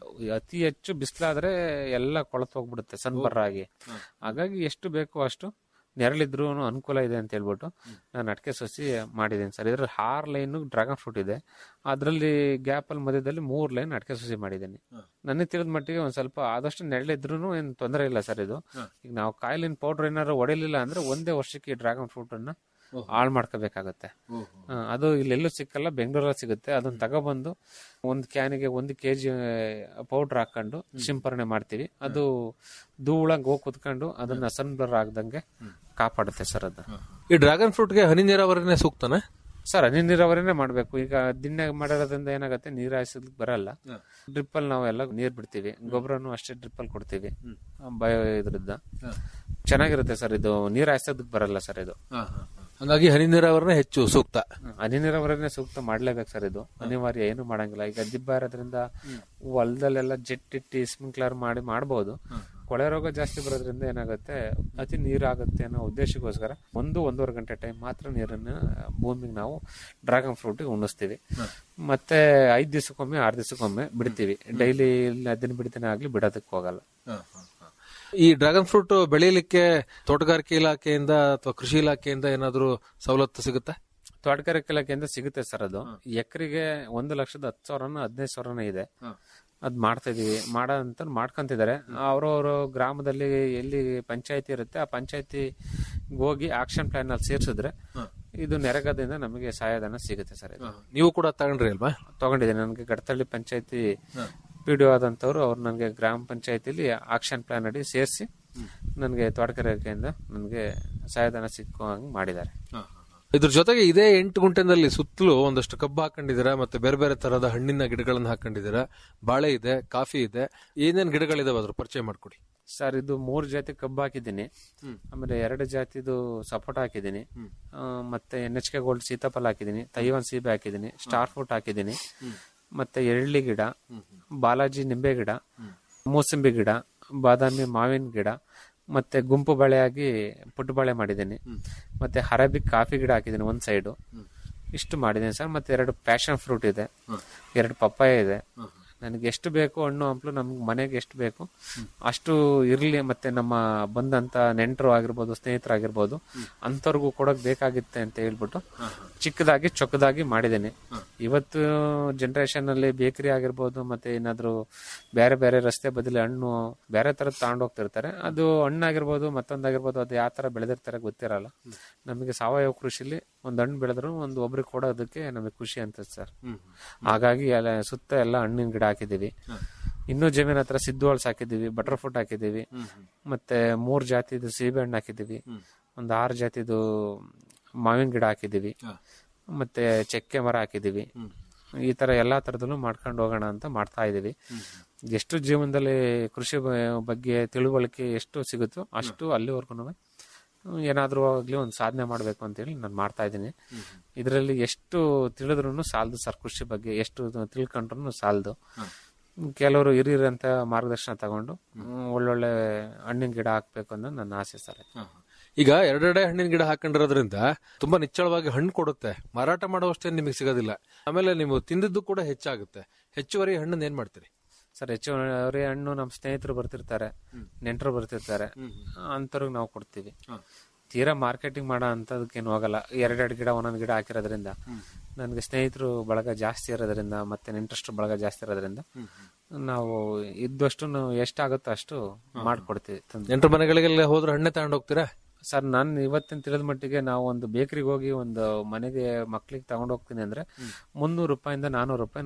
ಅತಿ ಹೆಚ್ಚು ಬಿಸಿಲಾದ್ರೆ ಎಲ್ಲ ಕೊಳತು ಹೋಗ್ಬಿಡುತ್ತೆ ಸನ್ ಬರ್ರ್ ಆಗಿ ಹಾಗಾಗಿ ಎಷ್ಟು ಬೇಕೋ ಅಷ್ಟು ನೆರಳಿದ್ರು ಅನುಕೂಲ ಇದೆ ಅಂತ ಹೇಳ್ಬಿಟ್ಟು ನಾನು ಅಡಿಕೆ ಸಸಿ ಮಾಡಿದ್ದೀನಿ ಸರ್ ಇದ್ರಲ್ಲಿ ಆರ್ ಲೈನ್ ಡ್ರ್ಯಾಗನ್ ಫ್ರೂಟ್ ಇದೆ ಅದರಲ್ಲಿ ಗ್ಯಾಪ್ ಅಲ್ಲಿ ಮಧ್ಯದಲ್ಲಿ ಮೂರ್ ಲೈನ್ ಅಡಿಕೆ ಸಸಿ ಮಾಡಿದ್ದೀನಿ ನನಗೆ ತಿಳಿದ ಮಟ್ಟಿಗೆ ಒಂದ್ ಸ್ವಲ್ಪ ಆದಷ್ಟು ನೆರಳಿದ್ರು ಏನ್ ತೊಂದರೆ ಇಲ್ಲ ಸರ್ ಇದು ಈಗ ನಾವು ಕಾಯಿಲಿನ ಪೌಡರ್ ಏನಾದ್ರು ಹೊಡಿಲಿಲ್ಲ ಅಂದ್ರೆ ಒಂದೇ ವರ್ಷಕ್ಕೆ ಈ ಡ್ರ್ಯಾಗನ್ ಫ್ರೂಟ್ ಅನ್ನ ಹಾಳು ಮಾಡ್ಕೋಬೇಕಾಗತ್ತೆ ಆ, ಅದು ಇಲ್ಲೆಲ್ಲೂ ಸಿಕ್ಕಲ್ಲ ಬೆಂಗಳೂರಲ್ಲಿ ಸಿಗುತ್ತೆ ಅದನ್ನ ತಗೊಬಂದು ಒಂದ್ ಕ್ಯಾನಿಗೆ ಒಂದು ಕೆಜಿ ಪೌಡರ್ ಹಾಕೊಂಡು ಸಿಂಪರಣೆ ಮಾಡ್ತೀವಿ ಅದು ಧೂಳಂಗ್ ಹೋಗಿ ಕುತ್ಕೊಂಡು ಅದನ್ನ ಸನ್ ಬ್ಲರ್ ಆಗದಂಗೆ ಕಾಪಾಡುತ್ತೆ ಸರ್ ಅದು ಈ ಡ್ರ್ಯಾಗನ್ ಫ್ರೂಟ್ಗೆ ಹನಿ ನೀರಾವರಿನೇ ಸೂಕ್ತನ ಸರ್ ಹನಿ ನೀರಾವರಿನೇ ಮಾಡ್ಬೇಕು ಈಗ ದಿನ ಮಾಡಿರೋದ್ರಿಂದ ಏನಾಗುತ್ತೆ ನೀರ್ ಹಾಯಿಸೋದಕ್ಕೆ ಬರಲ್ಲ ಡ್ರಿಪ್ ಅಲ್ಲಿ ನಾವೆಲ್ಲ ನೀರ್ ಬಿಡ್ತೀವಿ ಗೊಬ್ಬರನು ಅಷ್ಟೇ ಡ್ರಿಪ್ ಅಲ್ಲಿ ಕೊಡ್ತೀವಿ ಬಯೋ ಇದ್ರದ್ದು ಚೆನ್ನಾಗಿರುತ್ತೆ ಸರ್ ಇದು ನೀರ್ ಹಾಯಿಸೋದಕ್ಕೆ ಬರಲ್ಲ ಸರ್ ಇದು ಹಂಗಾಗಿ ಹನಿ ನೀರಾವರಿನೇ ಹೆಚ್ಚು ಸೂಕ್ತ ಹನಿ ನೀರಾವರಿನೇ ಸೂಕ್ತ ಮಾಡ್ಲೇಬೇಕು ಸರ್ ಇದು ಅನಿವಾರ್ಯ ಏನು ಮಾಡಂಗಿಲ್ಲ ಈಗ ದಿಬ್ಬ ಇರೋದ್ರಿಂದ ಹೊಲದಲ್ಲೆಲ್ಲ ಜೆಟ್ ಇಟ್ಟು ಸ್ಪ್ರಿಂಕ್ಲರ್ ಮಾಡಿ ಮಾಡ್ಬೋದು ಕೊಳೆ ರೋಗ ಜಾಸ್ತಿ ಬರೋದ್ರಿಂದ ಏನಾಗುತ್ತೆ ಅತಿ ನೀರಾಗುತ್ತೆ ಅನ್ನೋ ಉದ್ದೇಶಕ್ಕೋಸ್ಕರ ಒಂದು ಒಂದೂವರೆ ಗಂಟೆ ಟೈಮ್ ಮಾತ್ರ ನೀರನ್ನ ಭೂಮಿಗೆ ನಾವು ಡ್ರ್ಯಾಗನ್ ಫ್ರೂಟ್ ಉಣಿಸ್ತೀವಿ ಮತ್ತೆ ಐದ್ ದಿವಸಕ್ಕೊಮ್ಮೆ ಆರು ದಿವಸಕ್ಕೊಮ್ಮೆ ಬಿಡ್ತೀವಿ ಡೈಲಿ ದಿನ ಬಿಡ್ತಾನೆ ಆಗ್ಲಿ ಬಿಡೋದಕ್ಕೆ ಹೋಗಲ್ಲ ಈ ಡ್ರ್ಯಾಗನ್ ಫ್ರೂಟ್ ಬೆಳೆಯಲಿಕ್ಕೆ ತೋಟಗಾರಿಕೆ ಇಲಾಖೆಯಿಂದ ಅಥವಾ ಕೃಷಿ ಇಲಾಖೆಯಿಂದ ಏನಾದರೂ ಸವಲತ್ತು ಸಿಗುತ್ತೆ ತೋಟಗಾರಿಕೆ ಇಲಾಖೆಯಿಂದ ಸಿಗುತ್ತೆ ಸರ್ ಅದು ಎಕರೆಗೆ ಒಂದು ಲಕ್ಷದ ಹತ್ತು ಸಾವಿರನ ಹದಿನೈದು ಸಾವಿರನ ಇದೆ ಅದ್ ಮಾಡ್ತಾ ಇದೀವಿ ಮಾಡೋ ಅಂತ ಮಾಡ್ಕೊಂತಿದ್ದಾರೆ ಅವ್ರವ್ರ ಗ್ರಾಮದಲ್ಲಿ ಎಲ್ಲಿ ಪಂಚಾಯತಿ ಇರುತ್ತೆ ಆ ಪಂಚಾಯತಿ ಹೋಗಿ ಆಕ್ಷನ್ ಪ್ಲಾನ್ ಅಲ್ಲಿ ಸೇರ್ಸಿದ್ರೆ ಇದು ನೆರಗದಿಂದ ನಮಗೆ ಸಹಾಯಧನ ಸಿಗುತ್ತೆ ಸರ್ ಇದು ನೀವು ಕೂಡ ತಗೊಂಡ್ರಿ ಅಲ್ವಾ ತಗೊಂಡಿದ್ದೀನಿ ನನಗೆ ಗಡ್ತಳ್ಳಿ ಪಂಚಾಯತಿ ಪಿ ಡಿ ಆದಂತವ್ರು ಅವ್ರು ನನಗೆ ಗ್ರಾಮ ಪಂಚಾಯತಿಲಿ ಆಕ್ಷನ್ ಪ್ಲಾನ್ ಅಡಿ ಸೇರಿಸಿ ನನಗೆ ತೋಟಗಾರಿಕೆಯಿಂದ ನನಗೆ ಸಹಾಯಧನ ಸಿಕ್ಕೋ ಹಂಗೆ ಮಾಡಿದ್ದಾರೆ ಇದ್ರ ಜೊತೆಗೆ ಇದೇ ಎಂಟು ಗುಂಟೆನಲ್ಲಿ ಸುತ್ತಲೂ ಒಂದಷ್ಟು ಕಬ್ಬು ಹಾಕೊಂಡಿದ್ದೀರಾ ಮತ್ತೆ ಬೇರೆ ಬೇರೆ ತರಹದ ಹಣ್ಣಿನ ಗಿಡಗಳನ್ನ ಹಾಕೊಂಡಿದ್ದೀರಾ ಬಾಳೆ ಇದೆ ಕಾಫಿ ಇದೆ ಏನೇನ್ ಗಿಡಗಳಿದಾವೆ ಅದ್ರ ಪರಿಚಯ ಮಾಡ್ಕೊಡಿ ಸರ್ ಇದು ಮೂರು ಜಾತಿ ಕಬ್ಬು ಹಾಕಿದ್ದೀನಿ ಆಮೇಲೆ ಎರಡು ಜಾತಿದು ಸಪೋಟ ಹಾಕಿದ್ದೀನಿ ಆ, ಮತ್ತೆ ಎನ್ ಎಚ್ ಕೆ ಗೋಲ್ಡ್ ಸೀತಾಫಲ ಹಾಕಿದ್ದೀನಿ ತೈವಾನ್ ಸೀಬೆ ಹಾಕಿದ್ದೀನಿ ಸ್ಟಾರ್ ಫ್ರೂಟ್ ಹಾಕಿದ್ದೀನಿ ಮತ್ತೆ ಎಳ್ಳಿ ಗಿಡ ಬಾಲಾಜಿ ನಿಂಬೆ ಗಿಡ ಮೂಸಂಬಿ ಗಿಡ ಬಾದಾಮಿ ಮಾವಿನ ಗಿಡ ಮತ್ತೆ ಗುಂಪು ಬಳೆಯಾಗಿ ಪುಟ್ಟ ಬಳೆ ಮಾಡಿದ್ದೀನಿ ಮತ್ತೆ ಅರೇಬಿಕ್ ಕಾಫಿ ಗಿಡ ಹಾಕಿದ್ದೀನಿ ಒಂದ್ ಸೈಡು ಇಷ್ಟು ಮಾಡಿದ್ದೀನಿ ಸರ್ ಮತ್ತೆ ಎರಡು ಪ್ಯಾಷನ್ ಫ್ರೂಟ್ ಇದೆ ಎರಡು ಪಪ್ಪಾಯ ಇದೆ ನನಗೆ ಎಷ್ಟು ಬೇಕು ಹಣ್ಣು ಹಂಪಲು ನಮ್ಗೆ ಮನೆಗೆ ಎಷ್ಟು ಬೇಕು ಅಷ್ಟು ಇರ್ಲಿ ಮತ್ತೆ ನಮ್ಮ ಬಂದಂತ ನೆಂಟರು ಆಗಿರ್ಬೋದು ಸ್ನೇಹಿತರಾಗಿರ್ಬೋದು ಅಂಥವ್ರಿಗೂ ಕೊಡಕ್ ಬೇಕಾಗಿತ್ತೆ ಅಂತ ಹೇಳ್ಬಿಟ್ಟು ಚಿಕ್ಕದಾಗಿ ಚೊಕ್ಕದಾಗಿ ಮಾಡಿದ್ದೀನಿ ಇವತ್ತು ಜನರೇಷನ್ ಅಲ್ಲಿ ಬೇಕರಿ ಆಗಿರ್ಬೋದು ಮತ್ತೆ ಏನಾದ್ರು ಬೇರೆ ಬೇರೆ ರಸ್ತೆ ಬದಲಿ ಹಣ್ಣು ಬೇರೆ ತರ ತಗೊಂಡೋಗ್ತಿರ್ತಾರೆ ಅದು ಹಣ್ಣಾಗಿರ್ಬೋದು ಮತ್ತೊಂದಾಗಿರ್ಬೋದು ಅದು ಯಾವ ತರ ಬೆಳೆದಿರ್ತಾರೆ ಗೊತ್ತಿರಲ್ಲ ನಮಗೆ ಸಾವಯವ ಕೃಷಿಲಿ ಒಂದ್ ಹಣ್ಣು ಬೆಳೆದ್ರು ಒಂದು ಒಬ್ರಿಗೆ ಕೊಡೋದಕ್ಕೆ ನಮಗೆ ಖುಷಿ ಅಂತ ಸರ್ ಹಾಗಾಗಿ ಎಲ್ಲ ಸುತ್ತ ಎಲ್ಲ ಹಣ್ಣಿನ ಗಿಡ ಹಾಕಿದೀವಿ ಇನ್ನೂ ಜಮೀನ್ ಹತ್ರ ಸಿದ್ದು ಹಾಕಿದೀವಿ ಬಟರ್ ಫ್ರೂಟ್ ಹಾಕಿದೀವಿ ಮತ್ತೆ ಮೂರ್ ಜಾತಿದು ಸೀಬೆ ಹಣ್ಣು ಹಾಕಿದೀವಿ ಒಂದು ಆರು ಜಾತಿದು ಮಾವಿನ ಗಿಡ ಹಾಕಿದೀವಿ ಮತ್ತೆ ಚಕ್ಕೆ ಮರ ಹಾಕಿದೀವಿ ಈ ತರ ಎಲ್ಲಾ ತರದಲ್ಲೂ ಮಾಡ್ಕೊಂಡು ಹೋಗೋಣ ಅಂತ ಮಾಡ್ತಾ ಇದೀವಿ ಎಷ್ಟು ಜೀವನದಲ್ಲಿ ಕೃಷಿ ಬ- ಬಗ್ಗೆ ತಿಳುವಳಿಕೆ ಎಷ್ಟು ಸಿಗುತ್ತೋ ಅಷ್ಟು ಅಲ್ಲಿವರೆಗೂ ಏನಾದ್ರೂ ಆಗ್ಲಿ ಒಂದು ಸಾಧನೆ ಮಾಡ್ಬೇಕು ಅಂತೇಳಿ ನಾನು ಮಾಡ್ತಾ ಇದ್ದೀನಿ ಇದರಲ್ಲಿ ಎಷ್ಟು ತಿಳಿದ್ರು ಸಾಲದು ಸರ್ ಕೃಷಿ ಬಗ್ಗೆ ಎಷ್ಟು ತಿಳ್ಕೊಂಡ್ರು ಸಾಲದು ಕೆಲವರು ಹಿರಿಯರಂತ ಮಾರ್ಗದರ್ಶನ ತಗೊಂಡು ಹ್ಮ್, ಒಳ್ಳೊಳ್ಳೆ ಹಣ್ಣಿನ ಗಿಡ ಹಾಕ್ಬೇಕು ಅನ್ನೋದು ನನ್ನ ಆಸೆ ಸರ್ ಈಗ ಎರಡೆರಡೆ ಹಣ್ಣಿನ ಗಿಡ ಹಾಕೊಂಡಿರೋದ್ರಿಂದ ತುಂಬಾ ನಿಚ್ಚಳವಾಗಿ ಹಣ್ಣು ಕೊಡುತ್ತೆ ಮಾರಾಟ ಮಾಡುವಷ್ಟೇ ನಿಮಗೆ ಸಿಗೋದಿಲ್ಲ ಆಮೇಲೆ ನೀವು ತಿಂದಿದ್ದು ಕೂಡ ಹೆಚ್ಚಾಗುತ್ತೆ ಹೆಚ್ಚುವರಿ ಹಣ್ಣನ್ನ ಏನ್ ಮಾಡ್ತೀರಿ ಸರ್ ಹೆಚ್ಚುವರಿ ಹಣ್ಣು ನಮ್ಮ ಸ್ನೇಹಿತರು ಬರ್ತಿರ್ತಾರೆ ನೆಂಟರು ಬರ್ತಿರ್ತಾರೆ ಅಂಥವ್ರಿಗೆ ನಾವು ಕೊಡ್ತೀವಿ ತೀರಾ ಮಾರ್ಕೆಟಿಂಗ್ ಮಾಡೋ ಅಂತದಕ್ಕೇನು ಹೋಗಲ್ಲ ಎರಡೆರಡು ಗಿಡ ಒಂದೊಂದು ಗಿಡ ಹಾಕಿರೋದ್ರಿಂದ ನನಗೆ ಸ್ನೇಹಿತರು ಬಳಗ ಜಾಸ್ತಿ ಇರೋದ್ರಿಂದ ಮತ್ತೆ ನೆಂಟರಷ್ಟು ಬಳಗ ಜಾಸ್ತಿ ಇರೋದ್ರಿಂದ ನಾವು ಇದ್ದಷ್ಟು ಎಷ್ಟಾಗುತ್ತೋ ಅಷ್ಟು ಮಾಡ್ಕೊಡ್ತೀವಿ ತಂದು ನೆಂಟರ ಮನೆಗಳಿಗೆಲ್ಲ ಹೋದ್ರೆ ಹಣ್ಣೆ ತಗೊಂಡು ಹೋಗ್ತೀರಾ ಸರ್ ನಾನು ಇವತ್ತಿನ ತಿಳಿದ ಮಟ್ಟಿಗೆ ನಾವು ಒಂದು ಬೇಕರಿಗೆ ಹೋಗಿ ಒಂದು ಮನೆಗೆ ಮಕ್ಳಿಗೆ ತಗೊಂಡ್ ಹೋಗ್ತೀನಿ ಅಂದ್ರೆ ಮುನ್ನೂರು ರೂಪಾಯಿಂದ ನಾನೂರು ರೂಪಾಯಿ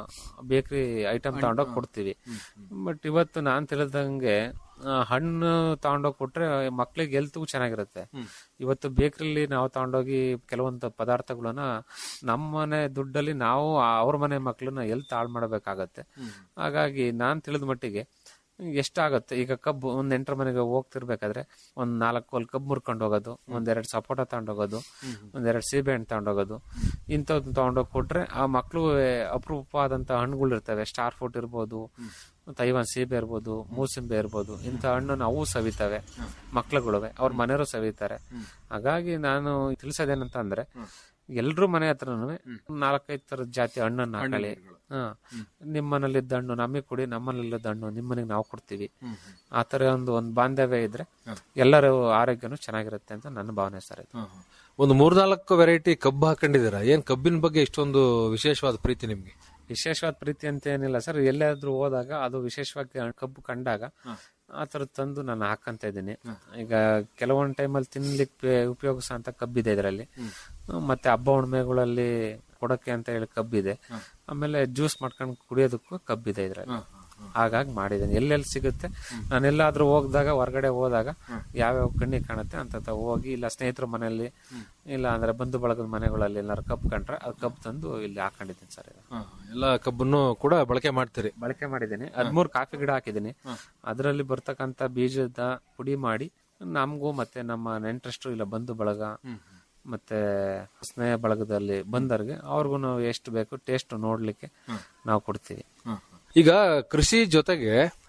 ಬೇಕರಿ ಐಟಮ್ ತಗೊಂಡೋಗಿ ಕೊಡ್ತೀವಿ ಬಟ್ ಇವತ್ತು ನಾನ್ ತಿಳಿದಂಗೆ ಆ, ಹಣ್ಣು ತಗೊಂಡೋಗಿ ಕೊಟ್ರೆ ಮಕ್ಳಿಗೆ ಹೆಲ್ತ್ಗೂ ಚೆನ್ನಾಗಿರುತ್ತೆ ಇವತ್ತು ಬೇಕರಿಲಿ ನಾವು ತಗೊಂಡೋಗಿ ಕೆಲವೊಂದು ಪದಾರ್ಥಗಳನ್ನ ನಮ್ಮನೆ ದುಡ್ಡಲ್ಲಿ ನಾವು ಅವ್ರ ಮನೆ ಮಕ್ಳನ್ನ ಎಲ್ಲಿ ಹಾಳು ಮಾಡಬೇಕಾಗತ್ತೆ ಹಾಗಾಗಿ ನಾನ್ ತಿಳಿದ ಮಟ್ಟಿಗೆ ಎಷ್ಟಾಗುತ್ತೆ ಈಗ ಕಬ್ಬು ಒಂದ್ ನೆಂಟರ ಮನೆಗೆ ಹೋಗ್ತಿರ್ಬೇಕಾದ್ರೆ ಒಂದ್ ನಾಲ್ಕು ಕೋಲ್ ಕಬ್ಬು ಮುರ್ಕೊಂಡು ಹೋಗೋದು ಒಂದೆರಡು ಸಪೋಟ ತಗೊಂಡೋಗೋದು ಒಂದೆರಡು ಸೀಬೆ ಹಣ್ಣು ತಗೊಂಡೋಗೋದು ಇಂಥದ್ದು ತಗೊಂಡೋಗಿ ಕೊಟ್ರೆ ಆ ಮಕ್ಳು ಅಪರೂಪವಾದಂತ ಹಣ್ಣುಗಳು ಇರ್ತವೆ ಸ್ಟಾರ್ ಫ್ರೂಟ್ ಇರ್ಬೋದು ತೈವಾನ್ ಸೀಬೆ ಇರ್ಬೋದು ಮೂಸಂಬೆ ಇರ್ಬೋದು ಇಂಥ ಹಣ್ಣನ್ನು ಅವು ಸವಿತವೆ ಮಕ್ಳುಗಳವೆ ಅವ್ರ ಮನೆಯವರು ಸವಿತಾರೆ ಹಾಗಾಗಿ ನಾನು ತಿಳಿಸೋದೇನಂತ ಅಂದ್ರೆ ಎಲ್ರೂ ಮನೆ ಹತ್ರನೂ ನಾಲ್ಕೈದು ತರದ ಜಾತಿ ಹಣ್ಣನ್ನ ಹಾಕಳಿ ಹಾ ನಿಮ್ಮನೇಲಿದ್ದ ಹಣ್ಣು ನಮಗೆ ಕೊಡಿ ನಮ್ಮನೇಲಿದ್ದ ಹಣ್ಣು ನಿಮ್ಮನೆಗೆ ನಾವು ಕೊಡ್ತೀವಿ ಆ ತರ ಒಂದು ಒಂದು ಬಾಂಧವ್ಯ ಇದ್ರೆ ಎಲ್ಲರ ಆರೋಗ್ಯನೂ ಚೆನ್ನಾಗಿರುತ್ತೆ ಅಂತ ನನ್ನ ಭಾವನೆ ಸರ್ ಇದು ಒಂದು ಮೂರ್ನಾಲ್ಕು ವೆರೈಟಿ ಕಬ್ಬು ಹಾಕೊಂಡಿದ್ದೀರಾ ಏನ್ ಕಬ್ಬಿನ ಬಗ್ಗೆ ಇಷ್ಟೊಂದು ವಿಶೇಷವಾದ ಪ್ರೀತಿ ನಿಮ್ಗೆ ವಿಶೇಷವಾದ ಪ್ರೀತಿ ಅಂತ ಏನಿಲ್ಲ ಸರ್ ಎಲ್ಲಾದ್ರೂ ಹೋದಾಗ ಅದು ವಿಶೇಷವಾಗಿ ಕಬ್ಬು ಕಂಡಾಗ ಆ ಥರದ್ದು ತಂದು ನಾನು ಹಾಕಂತ ಇದ್ದೀನಿ ಈಗ ಕೆಲವೊಂದು ಟೈಮಲ್ಲಿ ತಿನ್ಲಿಕ್ಕೆ ಉಪಯೋಗಿಸೋ ಅಂತ ಕಬ್ಬಿದೆ ಇದರಲ್ಲಿ ಮತ್ತೆ ಹಬ್ಬ ಹುಣ್ಮೆಗಳಲ್ಲಿ ಕೊಡಕ್ಕೆ ಅಂತ ಹೇಳಿ ಕಬ್ಬಿದೆ ಆಮೇಲೆ ಜ್ಯೂಸ್ ಮಾಡ್ಕೊಂಡು ಕುಡಿಯೋದಕ್ಕೂ ಕಬ್ಬಿದೆ ಇದರಲ್ಲಿ ಹಾಗಾಗಿ ಮಾಡಿದ್ದೀನಿ ಎಲ್ಲೆಲ್ಲಿ ಸಿಗುತ್ತೆ ನಾನು ಎಲ್ಲಾದ್ರೂ ಹೋಗ್ದಾಗ ಹೊರಗಡೆ ಹೋದಾಗ ಯಾವ್ಯಾವ ಕಣ್ಣಿಗೆ ಕಾಣುತ್ತೆ ಅಂತ ಹೋಗಿ ಇಲ್ಲ ಸ್ನೇಹಿತರ ಮನೆಯಲ್ಲಿ ಇಲ್ಲ ಅಂದ್ರೆ ಬಂಧು ಬಳಗದ ಮನೆಗಳಲ್ಲಿ ಎಲ್ಲಾರು ಕಬ್ಬು ಕಂಡ್ರೆ ಅದು ಕಬ್ಬು ತಂದು ಇಲ್ಲಿ ಹಾಕೊಂಡಿದ್ದೀನಿ ಸರ್ ಇದು ಎಲ್ಲ ಕಬ್ಬನ್ನು ಕೂಡ ಬಳಕೆ ಮಾಡ್ತೀರಿ ಬಳಕೆ ಮಾಡಿದ್ದೀನಿ ಹದ್ಮೂರು ಕಾಫಿ ಗಿಡ ಹಾಕಿದ್ದೀನಿ ಅದರಲ್ಲಿ ಬರ್ತಕ್ಕಂತ ಬೀಜದ ಪುಡಿ ಮಾಡಿ ನಮಗೂ ಮತ್ತೆ ನಮ್ಮ ನೆಂಟರಷ್ಟು ಇಲ್ಲ ಬಂಧು ಬಳಗ ಮತ್ತೆ ಸ್ನೇಹ ಬಳಗದಲ್ಲಿ ಬಂದವ್ರಿಗೆ ಅವ್ರಿಗೂ ಎಷ್ಟು ಬೇಕು ಟೇಸ್ಟ್ ನೋಡ್ಲಿಕ್ಕೆ ನಾವು ಕೊಡ್ತೀವಿ ಈಗ ಕೃಷಿ ಜೊತೆಗೆ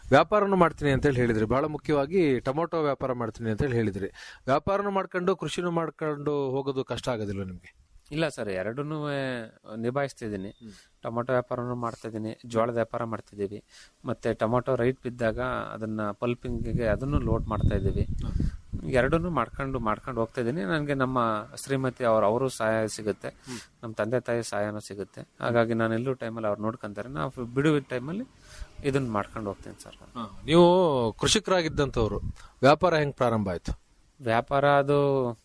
ವ್ಯಾಪಾರನು ಮಾಡ್ತೀನಿ ಅಂತ ಹೇಳಿ ಹೇಳಿದ್ರಿ ಬಹಳ ಮುಖ್ಯವಾಗಿ ಟೊಮೊಟೊ ವ್ಯಾಪಾರ ಮಾಡ್ತೀನಿ ಅಂತ ಹೇಳಿ ಹೇಳಿದ್ರಿ ವ್ಯಾಪಾರನು ಮಾಡ್ಕೊಂಡು ಕೃಷಿನೂ ಮಾಡ್ಕೊಂಡು ಹೋಗೋದು ಕಷ್ಟ ಆಗೋದಿಲ್ಲ ನಿಮ್ಗೆ ಇಲ್ಲ ಸರ್ ಎರಡನ್ನೂ ನಿಭಾಯಿಸ್ತಿದ್ದೀನಿ ಟೊಮೊಟೊ ವ್ಯಾಪಾರನೂ ಮಾಡ್ತಾ ಇದ್ದೀನಿ ಜೋಳದ ವ್ಯಾಪಾರ ಮಾಡ್ತಿದ್ದೀವಿ ಮತ್ತೆ ಟೊಮೊಟೊ ರೈಟ್ ಬಿದ್ದಾಗ ಅದನ್ನ ಪಲ್ಪಿಂಗ್ಗೆ ಅದನ್ನು ಲೋಡ್ ಮಾಡ್ತಾ ಇದ್ದೀವಿ ಎರಡನ್ನೂ ಮಾಡ್ಕೊಂಡು ಮಾಡ್ಕೊಂಡು ಹೋಗ್ತಾ ಇದ್ದೀನಿ ನನಗೆ ನಮ್ಮ ಶ್ರೀಮತಿ ಅವ್ರ ಅವರು ಸಹಾಯ ಸಿಗುತ್ತೆ ನಮ್ಮ ತಂದೆ ತಾಯಿ ಸಹಾಯನೂ ಸಿಗುತ್ತೆ ಹಾಗಾಗಿ ನಾನು ಎಲ್ಲೂ ಟೈಮಲ್ಲಿ ಅವ್ರು ನೋಡ್ಕೊಂತಾರೆ ನಾವು ಬಿಡುವ ಟೈಮಲ್ಲಿ ಇದನ್ನ ಮಾಡ್ಕೊಂಡು ಹೋಗ್ತೀನಿ ಸರ್ ನಾನು. ನೀವು ಕೃಷಿಕರಾಗಿದ್ದಂಥವ್ರು ವ್ಯಾಪಾರ ಹೆಂಗ್ ಪ್ರಾರಂಭ ಆಯ್ತು ವ್ಯಾಪಾರ ಅದು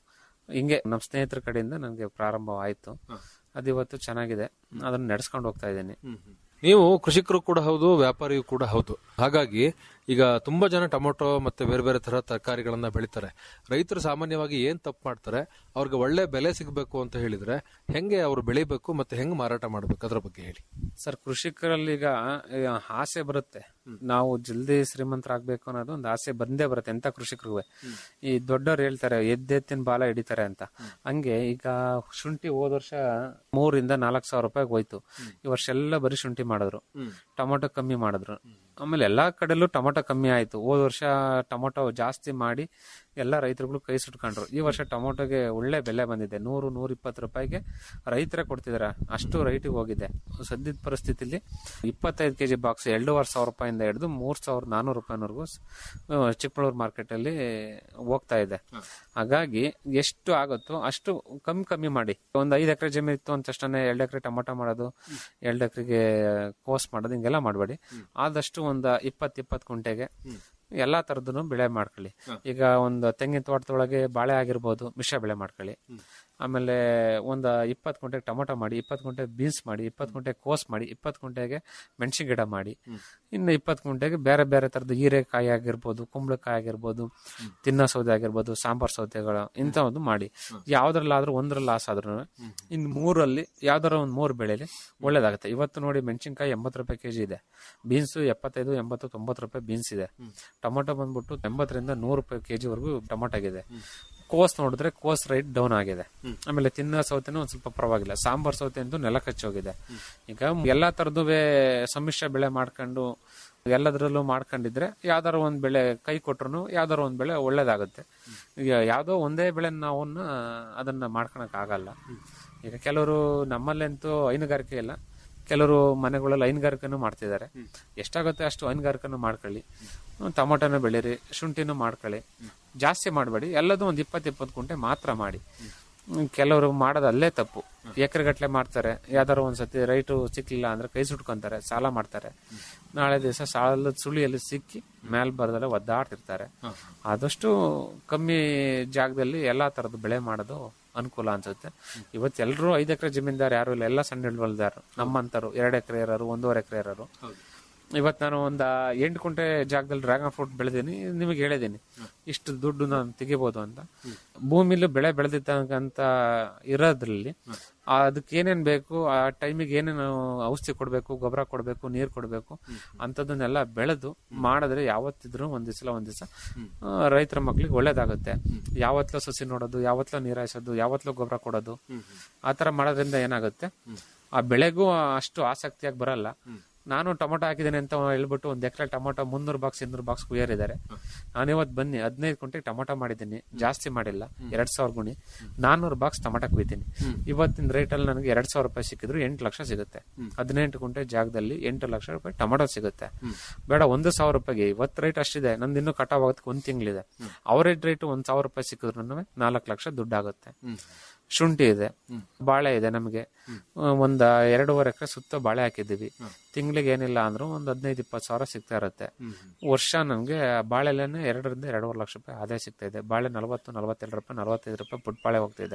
ಹಿಂಗೆ ನಮ್ಮ ಸ್ನೇಹಿತರ ಕಡೆಯಿಂದ ನನಗೆ ಪ್ರಾರಂಭವಾಯಿತು ಅದು ಇವತ್ತು ಚೆನ್ನಾಗಿದೆ ಅದನ್ನ ನಡೆಸ್ಕೊಂಡು ಹೋಗ್ತಾ ಇದ್ದೀನಿ ನೀವು ಕೃಷಿಕರು ಕೂಡ ಹೌದು ವ್ಯಾಪಾರಿಯೂ ಕೂಡ ಹೌದು ಹಾಗಾಗಿ ಈಗ ತುಂಬಾ ಜನ ಟೊಮೊಟೊ ಮತ್ತೆ ಬೇರೆ ಬೇರೆ ತರ ತರಕಾರಿಗಳನ್ನ ಬೆಳಿತಾರೆ ರೈತರು ಸಾಮಾನ್ಯವಾಗಿ ಏನ್ ತಪ್ಪು ಮಾಡ್ತಾರೆ ಅವ್ರಿಗೆ ಒಳ್ಳೆ ಬೆಲೆ ಸಿಗಬೇಕು ಅಂತ ಹೇಳಿದ್ರೆ ಹೆಂಗೆ ಅವ್ರು ಬೆಳಿಬೇಕು ಮತ್ತೆ ಹೆಂಗ್ ಮಾರಾಟ ಮಾಡ್ಬೇಕು ಅದ್ರ ಬಗ್ಗೆ ಹೇಳಿ ಸರ್ ಕೃಷಿಕರಲ್ಲಿ ಈಗ ಈಗ ಆಸೆ ಬರುತ್ತೆ ನಾವು ಜಲ್ದಿ ಶ್ರೀಮಂತರಾಗ್ಬೇಕು ಅನ್ನೋದು ಒಂದು ಆಸೆ ಬಂದೇ ಬರುತ್ತೆ ಎಂತ ಕೃಷಿಕರಿಗೂ ಈ ದೊಡ್ಡವ್ರು ಹೇಳ್ತಾರೆ ಎದ್ದೆತ್ತಿನ ಬಾಲ ಹಿಡಿತಾರೆ ಅಂತ ಹಂಗೆ ಈಗ ಶುಂಠಿ ಹೋದ ವರ್ಷ ಮೂರಿಂದ ನಾಲ್ಕು ಸಾವಿರ ರೂಪಾಯಿಗೆ ಹೋಯ್ತು ಈ ವರ್ಷ ಎಲ್ಲ ಬರೀ ಶುಂಠಿ ಮಾಡಿದ್ರು ಟೊಮೊಟೊ ಕಮ್ಮಿ ಮಾಡಿದ್ರು ಆಮೇಲೆ ಎಲ್ಲಾ ಕಡೆಲೂ ಟೊಮೊಟೊ ಕಮ್ಮಿ ಆಯ್ತು ಹೋದ ವರ್ಷ ಟೊಮೊಟೊ ಜಾಸ್ತಿ ಮಾಡಿ ಎಲ್ಲ ರೈತರುಗಳು ಕೈ ಸುಟ್ಕೊಂಡ್ರು ಈ ವರ್ಷ ಟೊಮೊಟೊಗೆ ಒಳ್ಳೆ ಬೆಲೆ ಬಂದಿದೆ ನೂರು ನೂರ ಇಪ್ಪತ್ತು ರೂಪಾಯಿಗೆ ರೈತರೇ ಕೊಡ್ತಿದಾರೆ ಅಷ್ಟು ರೈಟಿಗೆ ಹೋಗಿದೆ ಸದ್ಯದ ಪರಿಸ್ಥಿತಿಲಿ ಇಪ್ಪತ್ತೈದು ಕೆಜಿ ಬಾಕ್ಸ್ ಎರಡೂವರೆ ಸಾವಿರ ರೂಪಾಯಿಂದ ಹಿಡಿದು ಮೂರ್ ಸಾವಿರದ ನಾನೂರು ರೂಪಾಯಿವರೆಗೂ ಚಿಕ್ಕಮಗಳೂರು ಮಾರ್ಕೆಟ್ ಅಲ್ಲಿ ಹೋಗ್ತಾ ಇದೆ ಹಾಗಾಗಿ ಎಷ್ಟು ಆಗುತ್ತೋ ಅಷ್ಟು ಕಮ್ಮಿ ಕಮ್ಮಿ ಮಾಡಿ ಒಂದ್ ಐದು ಎಕರೆ ಜಮೀನು ಇತ್ತು ಅಂತ ತಕ್ಷಣ ಎರಡು ಎಕರೆ ಟೊಮೊಟೊ ಮಾಡೋದು ಎರಡು ಎಕರೆಗೆ ಕೋಸ್ ಮಾಡೋದು ಹಿಂಗೆಲ್ಲ ಮಾಡಬೇಡಿ ಆದಷ್ಟು ಒಂದ್ ಇಪ್ಪತ್ ಇಪ್ಪತ್ ಕುಂಟೆಗೆ ಎಲ್ಲಾ ತರದ್ದು ಬೆಳೆ ಮಾಡ್ಕೊಳ್ಳಿ ಈಗ ಒಂದು ತೆಂಗಿನ ತೋಟದೊಳಗೆ ಬಾಳೆ ಆಗಿರ್ಬೋದು ಮಿಶ್ರ ಬೆಳೆ ಮಾಡ್ಕೊಳ್ಳಿ ಆಮೇಲೆ ಒಂದು ಇಪ್ಪತ್ತು ಕುಂಟೆ ಟೊಮೊಟೊ ಮಾಡಿ ಇಪ್ಪತ್ತು ಕುಂಟೆ ಬೀನ್ಸ್ ಮಾಡಿ ಇಪ್ಪತ್ತು ಕುಂಟೆ ಕೋಸ್ ಮಾಡಿ ಇಪ್ಪತ್ತು ಕುಂಟೆಗೆ ಮೆಣಸಿನ ಗಿಡ ಮಾಡಿ ಇನ್ನು ಇಪ್ಪತ್ತು ಕುಂಟೆಗೆ ಬೇರೆ ಬೇರೆ ತರದ ಹೀರೆಕಾಯಿ ಆಗಿರ್ಬೋದು ಕುಂಬಳಕಾಯಿ ಆಗಿರ್ಬೋದು ತಿನ್ನೋ ಸೌದೆ ಆಗಿರ್ಬೋದು ಸಾಂಬಾರ್ ಸೌದೆಗಳು ಇಂಥದ್ದು ಮಾಡಿ ಯಾವ್ದ್ರಲ್ಲಾದ್ರೂ ಒಂದ್ರಲ್ಲಿ ಲಾಸ್ ಆದ್ರೂ ಇನ್ನು ಮೂರಲ್ಲಿ ಯಾವ್ದಾರ ಒಂದು ಮೂರು ಬೆಳೆಲಿ ಒಳ್ಳೇದಾಗುತ್ತೆ ಇವತ್ತು ನೋಡಿ ಮೆಣಸಿನ್ಕಾಯಿ ಎಂಬತ್ತು ರೂಪಾಯಿ ಕೆಜಿ ಇದೆ ಬೀನ್ಸ್ ಎಪ್ಪತ್ತೈದು ಎಂಬತ್ತು ತೊಂಬತ್ತು ರೂಪಾಯಿ ಬೀನ್ಸ್ ಇದೆ ಟೊಮೊಟೊ ಬಂದ್ಬಿಟ್ಟು ಎಂಬತ್ತರಿಂದ ನೂರು ರೂಪಾಯಿ ಕೆಜಿ ವರೆಗೂ ಟೊಮೊಟೊ ಆಗಿದೆ ಕೋಸ್ ನೋಡಿದ್ರೆ ಕೋಸ್ ರೈಟ್ ಡೌನ್ ಆಗಿದೆ ಆಮೇಲೆ ತಿನ್ನೋ ಸೌತೆನೂ ಒಂದ್ ಸ್ವಲ್ಪ ಪರವಾಗಿಲ್ಲ ಸಾಂಬಾರ್ ಸೌತೆ ಅಂತೂ ನೆಲ ಕಚ್ಚೋಗಿದೆ ಈಗ ಎಲ್ಲಾ ತರದ್ದು ಸಮ್ಮಿಶ್ರ ಬೆಳೆ ಮಾಡ್ಕೊಂಡು ಎಲ್ಲದರಲ್ಲೂ ಮಾಡ್ಕೊಂಡಿದ್ರೆ ಯಾವ್ದಾರ ಒಂದ್ ಬೆಳೆ ಕೈ ಕೊಟ್ರು ಯಾವ್ದಾರ ಒಂದ್ ಬೆಳೆ ಒಳ್ಳೇದಾಗುತ್ತೆ ಈಗ ಯಾವ್ದೋ ಒಂದೇ ಬೆಳೆ ನಾವು ಅದನ್ನ ಮಾಡ್ಕೊಳಕ್ ಆಗಲ್ಲ ಈಗ ಕೆಲವರು ನಮ್ಮಲ್ಲಂತೂ ಹೈನುಗಾರಿಕೆ ಇಲ್ಲ ಕೆಲವರು ಮನೆಗಳಲ್ಲಿ ಹೈನುಗಾರಿಕೆನೂ ಮಾಡ್ತಿದ್ದಾರೆ ಎಷ್ಟಾಗುತ್ತೆ ಅಷ್ಟು ಹೈನುಗಾರಿಕೆನೂ ಮಾಡ್ಕೊಳ್ಳಿ ಹ್ಮ್, ಟೊಮೊಟೊನೂ ಬೆಳೀರಿ ಶುಂಠಿನೂ ಮಾಡ್ಕೊಳ್ಳಿ ಜಾಸ್ತಿ ಮಾಡಬೇಡಿ ಎಲ್ಲದೂ ಒಂದು ಇಪ್ಪತ್ತು ಇಪ್ಪತ್ತು ಕುಂಟೆ ಮಾತ್ರ ಮಾಡಿ ಹ್ಮ್, ಕೆಲವರು ಮಾಡೋದು ಅಲ್ಲೇ ತಪ್ಪು ಎಕರೆಗಟ್ಲೆ ಮಾಡ್ತಾರೆ ಯಾವ್ದಾರು ಒಂದ್ಸತಿ ರೈಟು ಸಿಕ್ಲಿಲ್ಲ ಅಂದ್ರೆ ಕೈ ಸುಟ್ಕೊಂತಾರೆ ಸಾಲ ಮಾಡ್ತಾರೆ ನಾಳೆ ದಿವಸ ಸಾಲದ ಸುಳಿಯಲ್ಲಿ ಸಿಕ್ಕಿ ಮೇಲ್ ಬರದಲ್ಲೇ ಒದ್ದಾಡ್ತಿರ್ತಾರೆ ಆದಷ್ಟು ಕಮ್ಮಿ ಜಾಗದಲ್ಲಿ ಎಲ್ಲಾ ತರದ ಬೆಳೆ ಮಾಡೋದು ಅನುಕೂಲ ಅನ್ಸುತ್ತೆ ಇವತ್ತು ಎಲ್ಲರೂ ಐದು ಎಕರೆ ಜಮೀನ್ದಾರ್ ಯಾರು ಇಲ್ಲ ಎಲ್ಲ ಸಣ್ಣ ಹಿಡುವಳಿದಾರರು ನಮ್ಮಂತರು ಎರಡು ಎಕರೆ ಇರೋರು ಒಂದೂವರೆ ಎಕರೆ ಇರೋರು ಇವತ್ತು ನಾನು ಒಂದ ಎಂಟು ಕುಂಟೆ ಜಾಗದಲ್ಲಿ ಡ್ರ್ಯಾಗನ್ ಫ್ರೂಟ್ ಬೆಳೆದೀನಿ ನಿಮಗೆ ಹೇಳಿದೀನಿ ಇಷ್ಟು ದುಡ್ಡು ನಾನು ತೆಗಿಬಹುದು ಅಂತ ಭೂಮಿಲಿ ಬೆಳೆ ಬೆಳೆದಿದ್ದಂತ ಇರೋದ್ರಲ್ಲಿ ಆ ಅದಕ್ಕೆ ಏನೇನ್ ಬೇಕು ಆ ಟೈಮಿಗೆ ಏನೇನು ಔಷಧಿ ಕೊಡ್ಬೇಕು ಗೊಬ್ಬರ ಕೊಡ್ಬೇಕು ನೀರ್ ಕೊಡ್ಬೇಕು ಅಂತದನ್ನೆಲ್ಲ ಬೆಳೆದು ಮಾಡಿದ್ರೆ ಯಾವತ್ತಿದ್ರು ಒಂದ್ ದಿವಸ ಒಂದ್ ದಿವಸ ರೈತರ ಮಕ್ಳಿಗೆ ಒಳ್ಳೇದಾಗುತ್ತೆ ಯಾವತ್ತಲೂ ಸಸಿ ನೋಡೋದು ಯಾವತ್ತಲೂ ನೀರ್ ಹಾಯಿಸೋದು ಯಾವತ್ತಲೂ ಗೊಬ್ಬರ ಕೊಡೋದು ಆತರ ಮಾಡೋದ್ರಿಂದ ಏನಾಗುತ್ತೆ ಆ ಬೆಳೆಗೂ ಅಷ್ಟು ಆಸಕ್ತಿಯಾಗಿ ಬರಲ್ಲ ನಾನು ಟೊಮೊಟೊ ಹಾಕಿದ್ದೇನೆ ಅಂತ ಹೇಳ್ಬಿಟ್ಟು ಒಂದ್ ಎಕರೆ ಟೊಮೊಟೊ ಮುನ್ನೂರು ಬಾಕ್ಸ್ ಇನ್ನೂರು ಬಾಕ್ಸ್ ಕುಯ್ಯರಿದ್ದಾರೆ ನಾನು ಇವತ್ತು ಬನ್ನಿ ಹದಿನೈದು ಕುಂಟೆ ಟೊಮೊಟೊ ಮಾಡಿದ್ದೀನಿ ಜಾಸ್ತಿ ಮಾಡಿಲ್ಲ ಎರಡ್ ಸಾವಿರ ಗುಣಿ ನಾನ್ನೂರು ಬಾಕ್ಸ್ ಟೊಮೊಟೊ ಕುಯ್ತೀನಿ ಇವತ್ತಿನ ರೇಟ್ ಅಲ್ಲಿ ನನಗೆ ಎರಡ್ ಸಾವಿರ ರೂಪಾಯಿ ಸಿಕ್ಕಿದ್ರು ಎಂಟು ಲಕ್ಷ ಸಿಗುತ್ತೆ ಹದಿನೆಂಟು ಕುಂಟೆ ಜಾಗದಲ್ಲಿ ಎಂಟು ಲಕ್ಷ ರೂಪಾಯಿ ಟೊಮೊಟೊ ಸಿಗುತ್ತೆ ಬೇಡ ಒಂದು ಸಾವಿರ ರೂಪಾಯಿಗೆ ಇವತ್ತು ರೇಟ್ ಅಷ್ಟಿದೆ ನಂದು ಇನ್ನೂ ಕಟಾವ್ ಆಗೋದಕ್ಕೆ ಒಂದ್ ತಿಂಗಳಿದೆ ಅವರೇಜ್ ರೇಟ್ ಒಂದ್ ಸಾವಿರ ರೂಪಾಯಿ ಸಿಕ್ಕಿದ್ರು ನಾಲ್ಕು ಲಕ್ಷ ದುಡ್ಡಾಗುತ್ತೆ ಶುಂಠಿ ಇದೆ ಬಾಳೆ ಇದೆ ನಮಗೆ ಒಂದ್ ಎರಡೂವರೆ ಎಕರೆ ಸುತ್ತ ಬಾಳೆ ಹಾಕಿದ್ದೀವಿ ತಿಂಗಳಿಗೆ ಏನಿಲ್ಲ ಅಂದ್ರೂ ಒಂದ್ ಹದಿನೈದು ಇಪ್ಪತ್ತು ಸಾವಿರ ಸಿಗ್ತಾ ಇರುತ್ತೆ ವರ್ಷ ನಮ್ಗೆ ಬಾಳೆಲೆನೆ ಎರಡರಿಂದ ಎರಡೂವರೆ ಲಕ್ಷ ರೂಪಾಯಿ ಆದಾಯ ಸಿಗ್ತಾ ಇದೆ ಬಾಳೆ ನಲವತ್ತು ನಲವತ್ತೆರಡು ರೂಪಾಯಿ ನಲವತ್ತೈದು ರೂಪಾಯಿ ಪುಟ್ ಬಾಳೆ ಹೋಗ್ತಿದೆ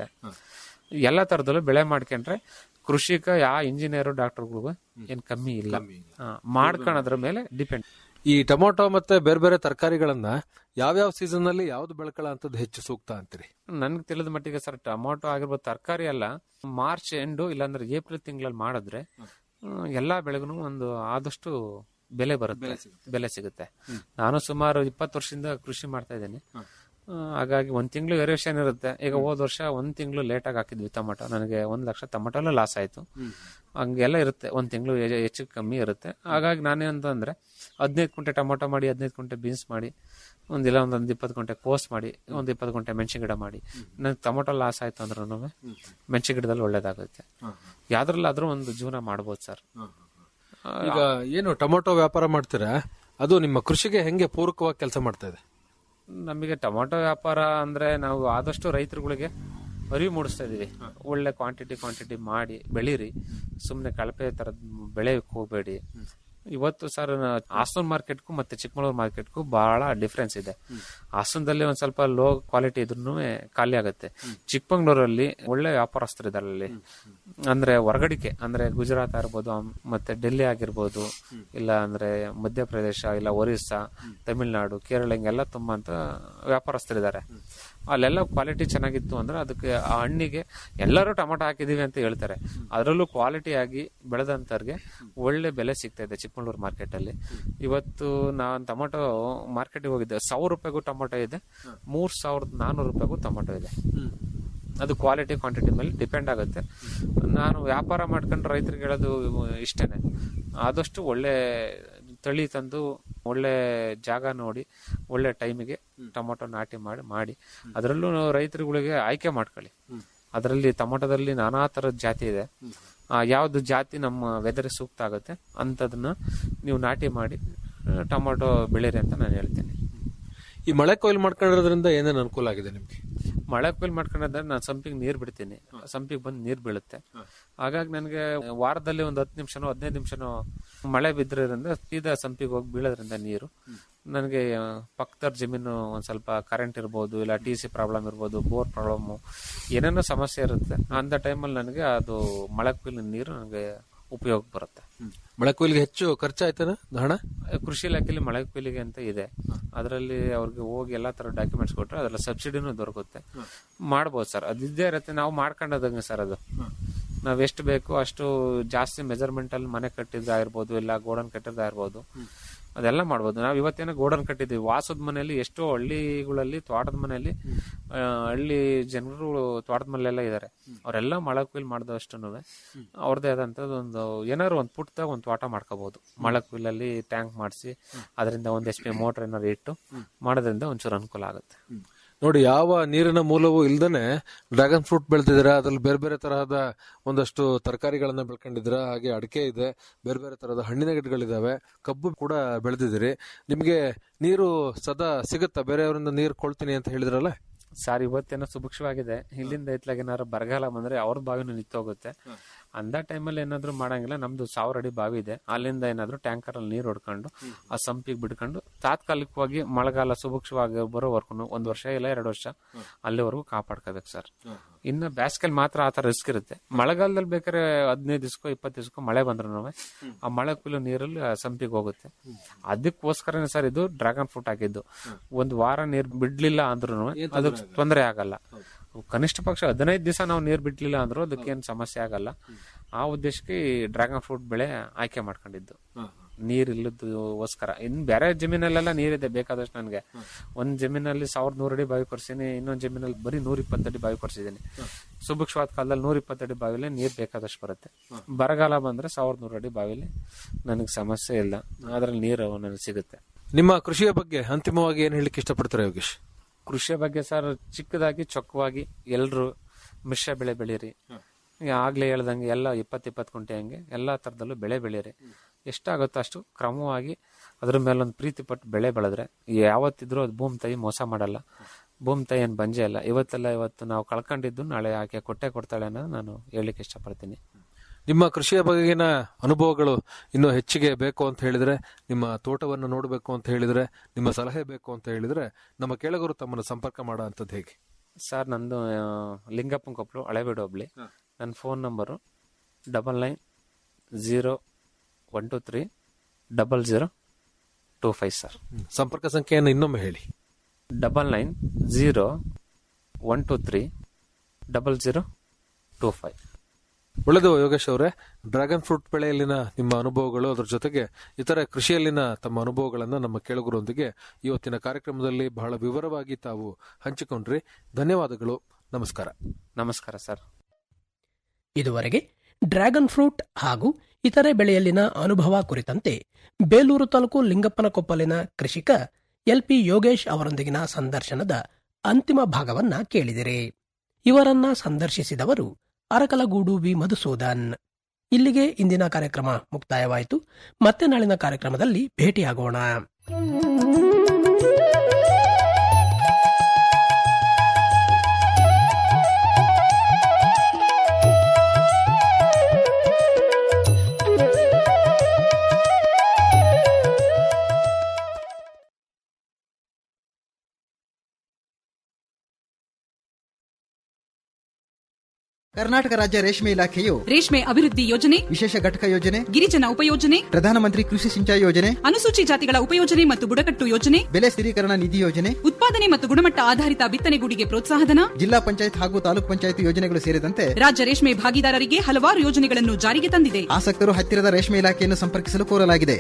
ಎಲ್ಲಾ ತರದಲ್ಲೂ ಬೆಳೆ ಮಾಡ್ಕೊಂಡ್ರೆ ಕೃಷಿಕ ಯಾವ ಇಂಜಿನಿಯರ್ ಡಾಕ್ಟರ್ಗಳಿಗೂ ಏನ್ ಕಮ್ಮಿ ಇಲ್ಲ ಹಾ, ಮಾಡ್ಕೊಳೋದ್ರ ಮೇಲೆ ಡಿಪೆಂಡ್ ಈ ಟೊಮೊಟೊ ಮತ್ತೆ ಬೇರೆ ಬೇರೆ ತರಕಾರಿಗಳನ್ನ ಯಾವ್ಯಾವ ಸೀಸನ್ ನಲ್ಲಿ ಯಾವ್ದು ಬೆಳ್ಕೊಳ್ಳೋ ಅಂತದ್ದು ಹೆಚ್ಚು ಸೂಕ್ತ ಅಂತೀರಿ ನನ್ಗೆ ತಿಳಿದ ಮಟ್ಟಿಗೆ ಸರ್ ಟೊಮೊಟೊ ಆಗಿರ್ಬೋದು ತರಕಾರಿ ಎಲ್ಲ ಮಾರ್ಚ್ ಎಂಡು ಇಲ್ಲಾಂದ್ರೆ ಏಪ್ರಿಲ್ ತಿಂಗಳಲ್ಲಿ ಮಾಡಿದ್ರೆ ಹ್ಮ್, ಎಲ್ಲಾ ಬೆಳೆಗೂ ಒಂದು ಆದಷ್ಟು ಬೆಲೆ ಬರುತ್ತೆ ಬೆಲೆ ಸಿಗುತ್ತೆ ನಾನು ಸುಮಾರು ಇಪ್ಪತ್ತು ವರ್ಷದಿಂದ ಕೃಷಿ ಮಾಡ್ತಾ ಇದ್ದೀನಿ ಹಾಗಾಗಿ ಒಂದ್ ತಿಂಗಳು ವೇರಿಯೇಷನ್ ಇರುತ್ತೆ ಈಗ ಹೋದ ವರ್ಷ ಒಂದ್ ತಿಂಗಳು ಲೇಟ್ ಆಗಿ ಹಾಕಿದ್ವಿ ಟೊಮೊಟೊ ನನಗೆ ಒಂದ್ ಲಕ್ಷ ಟೊಮೊಟೊಲ್ಲೂ ಲಾಸ್ ಆಯ್ತು ಹಂಗೆಲ್ಲ ಇರುತ್ತೆ ಒಂದ್ ತಿಂಗಳು ಹೆಚ್ಚು ಕಮ್ಮಿ ಇರುತ್ತೆ ಹಾಗಾಗಿ ನಾನೇನಂತಂದ್ರೆ ಹದಿನೈದು ಕುಂಟೆ ಟೊಮೊಟೊ ಮಾಡಿ ಹದಿನೈದು ಕುಂಟೆ ಬೀನ್ಸ್ ಮಾಡಿ ಒಂದಿಲ್ಲ ಒಂದೊಂದು ಇಪ್ಪತ್ತು ಕುಂಟೆ ಕೋಸ್ ಮಾಡಿ ಒಂದು ಇಪ್ಪತ್ತು ಕುಂಟೆ ಮೆಣಸಿನ ಗಿಡ ಮಾಡಿ ನನಗೆ ಟೊಮೊಟೊ ಲಾಸ್ ಆಯ್ತು ಅಂದ್ರೂ ಮೆಣಸಿನ ಗಿಡದಲ್ಲಿ ಒಳ್ಳೇದಾಗುತ್ತೆ ಯಾವ್ದ್ರಲ್ಲಾದ್ರೂ ಒಂದು ಜೀವನ ಮಾಡ್ಬೋದು ಸರ್ ಈಗ ಏನು ಟೊಮೊಟೊ ವ್ಯಾಪಾರ ಮಾಡ್ತೀರಾ ಅದು ನಿಮ್ಮ ಕೃಷಿಗೆ ಹೆಂಗೆ ಪೂರಕವಾಗಿ ಕೆಲಸ ಮಾಡ್ತಾ ಇದೆ ನಮಗೆ ಟೊಮೊಟೊ ವ್ಯಾಪಾರ ಅಂದ್ರೆ ನಾವು ಆದಷ್ಟು ರೈತರುಗಳಿಗೆ ಅರಿವು ಮೂಡಿಸ್ತಾ ಇದೀವಿ ಒಳ್ಳೆ ಕ್ವಾಂಟಿಟಿ ಕ್ವಾಂಟಿಟಿ ಮಾಡಿ ಬೆಳೀರಿ ಸುಮ್ಮನೆ ಕಳಪೆ ತರದ್ ಬೆಳೆಯಕ್ಕೆ ಹೋಗಬೇಡಿ ಇವತ್ತು ಸರ್ ಹಾಸನ್ ಮಾರ್ಕೆಟ್ಗೂ ಮತ್ತೆ ಚಿಕ್ಕಮಗಳೂರು ಮಾರ್ಕೆಟ್ಗೂ ಬಹಳ ಡಿಫ್ರೆನ್ಸ್ ಇದೆ ಹಾಸನದಲ್ಲಿ ಒಂದ್ ಸ್ವಲ್ಪ ಲೋ ಕ್ವಾಲಿಟಿ ಇದ್ರೂ ಖಾಲಿ ಆಗುತ್ತೆ ಚಿಕ್ಕಮಂಗ್ಳೂರಲ್ಲಿ ಒಳ್ಳೆ ವ್ಯಾಪಾರಸ್ಥರು ಇದಾರೆ ಅಲ್ಲಿ ಅಂದ್ರೆ ಹೊರಗಡಿಕೆ ಅಂದ್ರೆ ಗುಜರಾತ್ ಆಗಿರ್ಬೋದು ಅಮ್- ಮತ್ತೆ ಡೆಲ್ಲಿ ಆಗಿರ್ಬೋದು ಇಲ್ಲ ಅಂದ್ರೆ ಮಧ್ಯಪ್ರದೇಶ ಇಲ್ಲ ಒರಿಸ್ಸಾ ತಮಿಳ್ನಾಡು ಕೇರಳ ಹಿಂಗೆಲ್ಲ ತುಂಬಾ ಅಂತ ವ್ಯಾಪಾರಸ್ಥರಿದ್ದಾರೆ ಅಲ್ಲೆಲ್ಲ ಕ್ವಾಲಿಟಿ ಚೆನ್ನಾಗಿತ್ತು ಅಂದ್ರೆ ಅದಕ್ಕೆ ಆ ಹಣ್ಣಿಗೆ ಎಲ್ಲರೂ ಟೊಮೊಟೊ ಹಾಕಿದೀವಿ ಅಂತ ಹೇಳ್ತಾರೆ ಅದರಲ್ಲೂ ಕ್ವಾಲಿಟಿ ಆಗಿ ಬೆಳೆದಂತವ್ರಿಗೆ ಒಳ್ಳೆ ಬೆಲೆ ಸಿಗ್ತಾ ಇದೆ ಚಿಕ್ಕಮಗಳೂರು ಮಾರ್ಕೆಟ್ ಅಲ್ಲಿ ಇವತ್ತು ನಾನು ಟೊಮೊಟೊ ಮಾರ್ಕೆಟ್ಗೆ ಹೋಗಿದ್ದೆ ಸಾವಿರ ರೂಪಾಯಿಗೂ ಟೊಮೊಟೊ ಇದೆ ಮೂರ್ ಸಾವಿರದ ನಾನೂರು ರೂಪಾಯಿಗೂ ಟೊಮೊಟೊ ಇದೆ ಅದು ಕ್ವಾಲಿಟಿ ಕ್ವಾಂಟಿಟಿ ಮೇಲೆ ಡಿಪೆಂಡ್ ಆಗುತ್ತೆ ನಾನು ವ್ಯಾಪಾರ ಮಾಡ್ಕೊಂಡು ರೈತರಿಗೆ ಹೇಳೋದು ಇಷ್ಟೇನೆ ಆದಷ್ಟು ಒಳ್ಳೆ ತಳಿ ತಂದು ಒಳ್ಳೆ ಜಾಗ ನೋಡಿ ಒಳ್ಳೆ ಟೈಮಿಗೆ ಟೊಮೊಟೊ ನಾಟಿ ಮಾಡಿ ಮಾಡಿ ಅದರಲ್ಲೂ ನಾವು ರೈತರುಗಳಿಗೆ ಆಯ್ಕೆ ಮಾಡ್ಕೊಳ್ಳಿ ಅದರಲ್ಲಿ ಟೊಮೊಟೊದಲ್ಲಿ ನಾನಾ ತರದ ಜಾತಿ ಇದೆ ಆ, ಯಾವ್ದು ಜಾತಿ ನಮ್ಮ ವೆದರ್ ಸೂಕ್ತ ಆಗುತ್ತೆ ಅಂಥದನ್ನ ನೀವು ನಾಟಿ ಮಾಡಿ ಆ, ಟೊಮೊಟೊ ಬೆಳೀರಿ ಅಂತ ನಾನು ಹೇಳ್ತೇನೆ ಈ ಮಳೆ ಕೊಯ್ಲು ಮಾಡ್ಕೊಂಡಿರೋದ್ರಿಂದ ಏನೇನು ಅನುಕೂಲ ಆಗಿದೆ ನಿಮ್ಗೆ ಮಳೆ ಕೊಯ್ಲು ಮಾಡ್ಕೊಂಡ್ರೆ ನಾನು ಸಂಪಿಗೆ ನೀರ್ ಬಿಡ್ತೀನಿ ಸಂಪಿಗೆ ಬಂದು ನೀರ್ ಬೀಳುತ್ತೆ ಹಾಗಾಗಿ ನನಗೆ ವಾರದಲ್ಲಿ ಒಂದು ಹತ್ತು ನಿಮಿಷನೋ ಹದಿನೈದು ನಿಮಿಷನೋ ಮಳೆ ಬಿದ್ದಿರೋದ್ರಿಂದ ಸೀದಾ ಸಂಪಿಗೆ ಹೋಗಿ ಬೀಳೋದ್ರಿಂದ ನೀರು ನನಗೆ ಪಕ್ಕದ ಜಮೀನು ಒಂದ್ ಸ್ವಲ್ಪ ಕರೆಂಟ್ ಇರ್ಬೋದು ಇಲ್ಲ ಟಿ ಸಿ ಪ್ರಾಬ್ಲಮ್ ಇರ್ಬೋದು ಬೋರ್ ಪ್ರಾಬ್ಲಮ್ ಏನೇನೋ ಸಮಸ್ಯೆ ಇರುತ್ತೆ ಅಂತ ಟೈಮಲ್ಲಿ ನನಗೆ ಅದು ಮಳೆ ಕೊಯ್ಲಿನ ನೀರು ನನಗೆ ಉಪಯೋಗ ಬರುತ್ತೆ ಮಳೆ ಕೊಯ್ಲಿಗೆ ಹೆಚ್ಚು ಖರ್ಚಾಯ್ತನ ಹಣ ಕೃಷಿ ಇಲಾಖೆಯಲ್ಲಿ ಮಳೆ ಕೊಯ್ಲಿಗೆ ಅಂತ ಇದೆ ಅದರಲ್ಲಿ ಅವ್ರಿಗೆ ಹೋಗಿ ಎಲ್ಲಾ ತರ ಡಾಕ್ಯುಮೆಂಟ್ಸ್ ಕೊಟ್ರೆ ಅದರ ಸಬ್ಸಿಡಿನೂ ದೊರಕುತ್ತೆ ಮಾಡ್ಬೋದು ಸರ್ ಅದು ಇದ್ದೇ ಇರುತ್ತೆ ನಾವು ಮಾಡ್ಕೊಂಡದಂಗೆ ಸರ್ ಅದು ನಾವ್ ಎಷ್ಟು ಬೇಕು ಅಷ್ಟು ಜಾಸ್ತಿ ಮೆಜರ್ಮೆಂಟ್ ಅಲ್ಲಿ ಮನೆ ಕಟ್ಟಿದ್ದಾಗಿರ್ಬೋದು ಇಲ್ಲ ಗೋಡನ್ ಕಟ್ಟಿದ್ದಾಗಿರ್ಬೋದು ಅದೆಲ್ಲ ಮಾಡ್ಬೋದು ನಾವು ಇವತ್ತೇನೋ ಗೋಡನ್ ಕಟ್ಟಿದ್ವಿ ವಾಸದ ಮನೆಯಲ್ಲಿ ಎಷ್ಟೋ ಹಳ್ಳಿಗಳಲ್ಲಿ ತೋಟದ ಮನೆಯಲ್ಲಿ ಆ, ಹಳ್ಳಿ ಜನರು ತೋಟದ ಮನೆಯೆಲ್ಲ ಇದಾರೆ ಅವರೆಲ್ಲ ಮಳೆ ಕೊಯ್ಲು ಮಾಡಿದಷ್ಟು ಅವ್ರದೇ ಆದಂತದ್ದು ಒಂದು ಏನಾದ್ರು ಒಂದು ಪುಟ್ಟದಾಗ ಒಂದು ತೋಟ ಮಾಡ್ಕೋಬಹುದು ಮಳೆ ಕೊಯ್ಲಲ್ಲಿ ಟ್ಯಾಂಕ್ ಮಾಡಿಸಿ ಅದರಿಂದ ಒಂದ್ ಎಚ್ ಪಿ ಮೋಟರ್ ಏನಾದ್ರು ಇಟ್ಟು ಮಾಡೋದ್ರಿಂದ ಒಂಚೂರು ಅನುಕೂಲ ಆಗುತ್ತೆ ನೋಡಿ ಯಾವ ನೀರಿನ ಮೂಲವೂ ಇಲ್ದೇನೆ ಡ್ರ್ಯಾಗನ್ ಫ್ರೂಟ್ ಬೆಳೆದಿದ್ದೀರಾ ಅದ್ರಲ್ಲಿ ಬೇರೆ ಬೇರೆ ತರಹದ ಒಂದಷ್ಟು ತರಕಾರಿಗಳನ್ನ ಬೆಳ್ಕೊಂಡಿದ್ದೀರಾ ಹಾಗೆ ಅಡಿಕೆ ಇದೆ ಬೇರೆ ಬೇರೆ ತರಹದ ಹಣ್ಣಿನ ಗಿಡಗಳಿದಾವೆ ಕಬ್ಬು ಕೂಡ ಬೆಳೆದಿದ್ದೀರಿ ನಿಮ್ಗೆ ನೀರು ಸದಾ ಸಿಗುತ್ತಾ ಬೇರೆಯವರಿಂದ ನೀರು ಕೊಳ್ತೀನಿ ಅಂತ ಹೇಳಿದ್ರಲ್ಲ ಸರ್ ಇವತ್ತೇನೋ ಸುಭಿಕ್ಷವಾಗಿದೆ ಇಲ್ಲಿಂದ ಇತ್ಲಾಗ ಏನಾದ್ರು ಬರಗಾಲ ಬಂದ್ರೆ ಅವ್ರ ಬಾವಿನೂ ನಿಂತೋಗುತ್ತೆ ಅಂದ ಟೈಮಲ್ಲಿ ಏನಾದ್ರು ಮಾಡಂಗಿಲ್ಲ ನಮ್ದು ಸಾವಿರ ಅಡಿ ಬಾವಿ ಇದೆ ಅಲ್ಲಿಂದ ಏನಾದ್ರು ಟ್ಯಾಂಕರ್ ಅಲ್ಲಿ ನೀರು ಹೊಡ್ಕೊಂಡು ಆ ಸಂಪಿಗೆ ಬಿಡ್ಕೊಂಡು ತಾತ್ಕಾಲಿಕವಾಗಿ ಮಳೆಗಾಲ ಸುಭಿಕ್ಷವಾಗಿ ಬರೋವರೆಗೂ ಒಂದ್ ವರ್ಷ ಇಲ್ಲ ಎರಡು ವರ್ಷ ಅಲ್ಲಿವರೆಗೂ ಕಾಪಾಡ್ಕೋಬೇಕು ಸರ್ ಇನ್ನು ಬ್ಯಾಸ್ಗೆಲ್ ಮಾತ್ರ ಆತರ ರಿಸ್ಕ್ ಇರುತ್ತೆ ಮಳೆಗಾಲದಲ್ಲಿ ಬೇಕಾದ್ರೆ ಹದಿನೈದು ದಿವ್ಸಕ್ಕೋ ಇಪ್ಪತ್ತು ದಿವ್ಸಕ್ಕೋ ಮಳೆ ಬಂದ್ರು ಆ ಮಳೆ ಕುಲು ನೀರಲ್ಲಿ ಆ ಸಂಪಿಗೆ ಹೋಗುತ್ತೆ ಅದಕ್ಕೋಸ್ಕರನೇ ಸರ್ ಇದು ಡ್ರ್ಯಾಗನ್ ಫ್ರೂಟ್ ಹಾಕಿದ್ದು ಒಂದ್ ವಾರ ನೀರ್ ಬಿಡ್ಲಿಲ್ಲ ಅಂದ್ರೂ ಅದಕ್ಕೆ ತೊಂದರೆ ಆಗಲ್ಲ ಕನಿಷ್ಠ ಪಕ್ಷ ಹದಿನೈದು ದಿವಸ ನಾವು ನೀರ್ ಬಿಡ್ಲಿಲ್ಲ ಅಂದ್ರೂ ಅದಕ್ಕೇನು ಸಮಸ್ಯೆ ಆಗಲ್ಲ ಆ ಉದ್ದೇಶಕ್ಕೆ ಈ ಡ್ರ್ಯಾಗನ್ ಫ್ರೂಟ್ ಬೆಳೆ ಆಯ್ಕೆ ಮಾಡ್ಕೊಂಡಿದ್ದು ನೀರ್ ಇಲ್ಲದೋಸ್ಕರ ಇನ್ ಬೇರೆ ಜಮೀನಲ್ಲೆಲ್ಲ ನೀರಿದೆ ಬೇಕಾದಷ್ಟು ನನಗೆ ಒಂದ್ ಜಮೀನಲ್ಲಿ ಸಾವಿರದ ನೂರು ಅಡಿ ಬಾವಿ ಕೊರ್ಸಿನಿ ಇನ್ನೊಂದ್ ಜಮೀನಲ್ಲಿ ಬರೀ ನೂರ ಇಪ್ಪತ್ತಡಿ ಬಾವಿ ಕೊರ್ಸಿದೀನಿ ಸುಭಿಕ್ಷವಾದ ಕಾಲದಲ್ಲಿ ನೂರ ಇಪ್ಪತ್ತಡಿ ಬಾವಿಲಿ ನೀರ್ ಬೇಕಾದಷ್ಟು ಬರುತ್ತೆ ಬರಗಾಲ ಬಂದ್ರೆ ಸಾವಿರದ ನೂರು ಅಡಿ ಬಾವಿಲಿ ನನಗೆ ಸಮಸ್ಯೆ ಇಲ್ಲ ಅದ್ರಲ್ಲಿ ನೀರು ನನಗೆ ಸಿಗುತ್ತೆ ನಿಮ್ಮ ಕೃಷಿಯ ಬಗ್ಗೆ ಅಂತಿಮವಾಗಿ ಏನ್ ಹೇಳಲಿಕ್ಕೆ ಇಷ್ಟಪಡ್ತಾರೆ ಯೋಗೇಶ್ ಕೃಷಿಯ ಬಗ್ಗೆ ಸರ್ ಚಿಕ್ಕದಾಗಿ ಚೊಕ್ಕವಾಗಿ ಎಲ್ರು ಮಿಶ್ರ ಬೆಳೆ ಬೆಳೀರಿ ಈಗ ಆಗ್ಲೇ ಹೇಳ್ದಂಗೆ ಎಲ್ಲ ಇಪ್ಪತ್ ಇಪ್ಪತ್ತು ಕುಂಟೆ ಹಂಗೆ ಎಲ್ಲಾ ತರದಲ್ಲೂ ಬೆಳೆ ಬೆಳೀರಿ ಎಷ್ಟಾಗುತ್ತೋ ಅಷ್ಟು ಕ್ರಮವಾಗಿ ಅದ್ರ ಮೇಲೊಂದು ಪ್ರೀತಿ ಪಟ್ಟು ಬೆಳೆ ಬೆಳೆದ್ರೆ ಯಾವತ್ತಿದ್ರೂ ಅದು ಭೂಮಿ ತಾಯಿ ಮೋಸ ಮಾಡಲ್ಲ ಭೂಮಿ ತಾಯಿ ಏನ್ ಬಂಜೆ ಅಲ್ಲ ಇವತ್ತೆಲ್ಲ ಇವತ್ತು ನಾವು ಕಳ್ಕೊಂಡಿದ್ದು ನಾಳೆ ಆಕೆ ಕೊಟ್ಟೆ ಕೊಡ್ತಾಳೆ ಅನ್ನೋದು ನಾನು ಹೇಳಲಿಕ್ಕೆ ಇಷ್ಟಪಡ್ತೀನಿ ನಿಮ್ಮ ಕೃಷಿಯ ಬಗೆಗಿನ ಅನುಭವಗಳು ಇನ್ನೂ ಹೆಚ್ಚಿಗೆ ಬೇಕು ಅಂತ ಹೇಳಿದ್ರೆ ನಿಮ್ಮ ತೋಟವನ್ನು ನೋಡಬೇಕು ಅಂತ ಹೇಳಿದ್ರೆ ನಿಮ್ಮ ಸಲಹೆ ಬೇಕು ಅಂತ ಹೇಳಿದ್ರೆ ನಮ್ಮ ಕೆಳಗರು ತಮ್ಮನ್ನು ಸಂಪರ್ಕ ಮಾಡೋ ಅಂಥದ್ದು ಹೇಗೆ ಸರ್ ನಂದು ಆ, ಲಿಂಗಪ್ಪನ ಕೊಪ್ಪಳು ಹಳೆಬೀಡು ಹೋಬ್ಳಿ ನನ್ನ phone number double nine zero one two three double zero two five sir ಸಂಪರ್ಕ ಸಂಖ್ಯೆಯನ್ನು ಇನ್ನೊಮ್ಮೆ ಹೇಳಿ double nine zero one two three double zero two five ಒಳ್ಳೆದು ಯೋಗೇಶ್ ಅವರೇ ಡ್ರ್ಯಾಗನ್ ಫ್ರೂಟ್ ಬೆಳೆಯಲ್ಲಿನ ನಿಮ್ಮ ಅನುಭವಗಳು ಅದರ ಜೊತೆಗೆ ಇತರ ಕೃಷಿಯಲ್ಲಿನ ತಮ್ಮ ಅನುಭವಗಳನ್ನ ನಮ್ಮ ಕೇಳುಗರೊಂದಿಗೆ ಇವತ್ತಿನ ಕಾರ್ಯಕ್ರಮದಲ್ಲಿ ಬಹಳ ವಿವರವಾಗಿ ತಾವು ಹಂಚಿಕೊಂಡ್ರಿ ಧನ್ಯವಾದಗಳು ನಮಸ್ಕಾರ ನಮಸ್ಕಾರ ಸರ್ ಇದುವರೆಗೆ ಡ್ರ್ಯಾಗನ್ ಫ್ರೂಟ್ ಹಾಗೂ ಇತರೆ ಬೆಳೆಯಲ್ಲಿನ ಅನುಭವ ಕುರಿತಂತೆ ಬೇಲೂರು ತಾಲೂಕು ಲಿಂಗಪ್ಪನಕೊಪ್ಪಲಿನ ಕೃಷಿಕ ಎಲ್ಪಿ ಯೋಗೇಶ್ ಅವರೊಂದಿಗಿನ ಸಂದರ್ಶನದ ಅಂತಿಮ ಭಾಗವನ್ನ ಕೇಳಿದಿರಿ ಇವರನ್ನ ಸಂದರ್ಶಿಸಿದವರು ಅರಕಲಗೂಡು ವಿ ಮಧುಸೂದನ್ ಇಲ್ಲಿಗೆ ಇಂದಿನ ಕಾರ್ಯಕ್ರಮ ಮುಕ್ತಾಯವಾಯಿತು ಮತ್ತೆ ನಾಳಿನ ಕಾರ್ಯಕ್ರಮದಲ್ಲಿ ಭೇಟಿಯಾಗೋಣ ಕರ್ನಾಟಕ ರಾಜ್ಯ ರೇಷ್ಮೆ ಇಲಾಖೆಯು ರೇಷ್ಮೆ ಅಭಿವೃದ್ಧಿ ಯೋಜನೆ ವಿಶೇಷ ಘಟಕ ಯೋಜನೆ ಗಿರಿಜನ ಉಪಯೋಜನೆ ಪ್ರಧಾನಮಂತ್ರಿ ಕೃಷಿ ಸಿಂಚಾಯಿ ಯೋಜನೆ ಅನುಸೂಚಿ ಜಾತಿಗಳ ಉಪಯೋಜನೆ ಮತ್ತು ಬುಡಕಟ್ಟು ಯೋಜನೆ ಬೆಲೆ ಸ್ಥಿರೀಕರಣ ನಿಧಿ ಯೋಜನೆ ಉತ್ಪಾದನೆ ಮತ್ತು ಗುಣಮಟ್ಟ ಆಧಾರಿತ ಬಿತ್ತನೆಗೂಡಿಗೆ ಪ್ರೋತ್ಸಾಹಧನ ಜಿಲ್ಲಾ ಪಂಚಾಯತ್ ಹಾಗೂ ತಾಲೂಕ್ ಪಂಚಾಯತ್ ಯೋಜನೆಗಳು ಸೇರಿದಂತೆ ರಾಜ್ಯ ರೇಷ್ಮೆ ಭಾಗಿದಾರರಿಗೆ ಹಲವಾರು ಯೋಜನೆಗಳನ್ನು ಜಾರಿಗೆ ತಂದಿದೆ ಆಸಕ್ತರು ಹತ್ತಿರದ ರೇಷ್ಮೆ ಇಲಾಖೆಯನ್ನು ಸಂಪರ್ಕಿಸಲು ಕೋರಲಾಗಿದೆ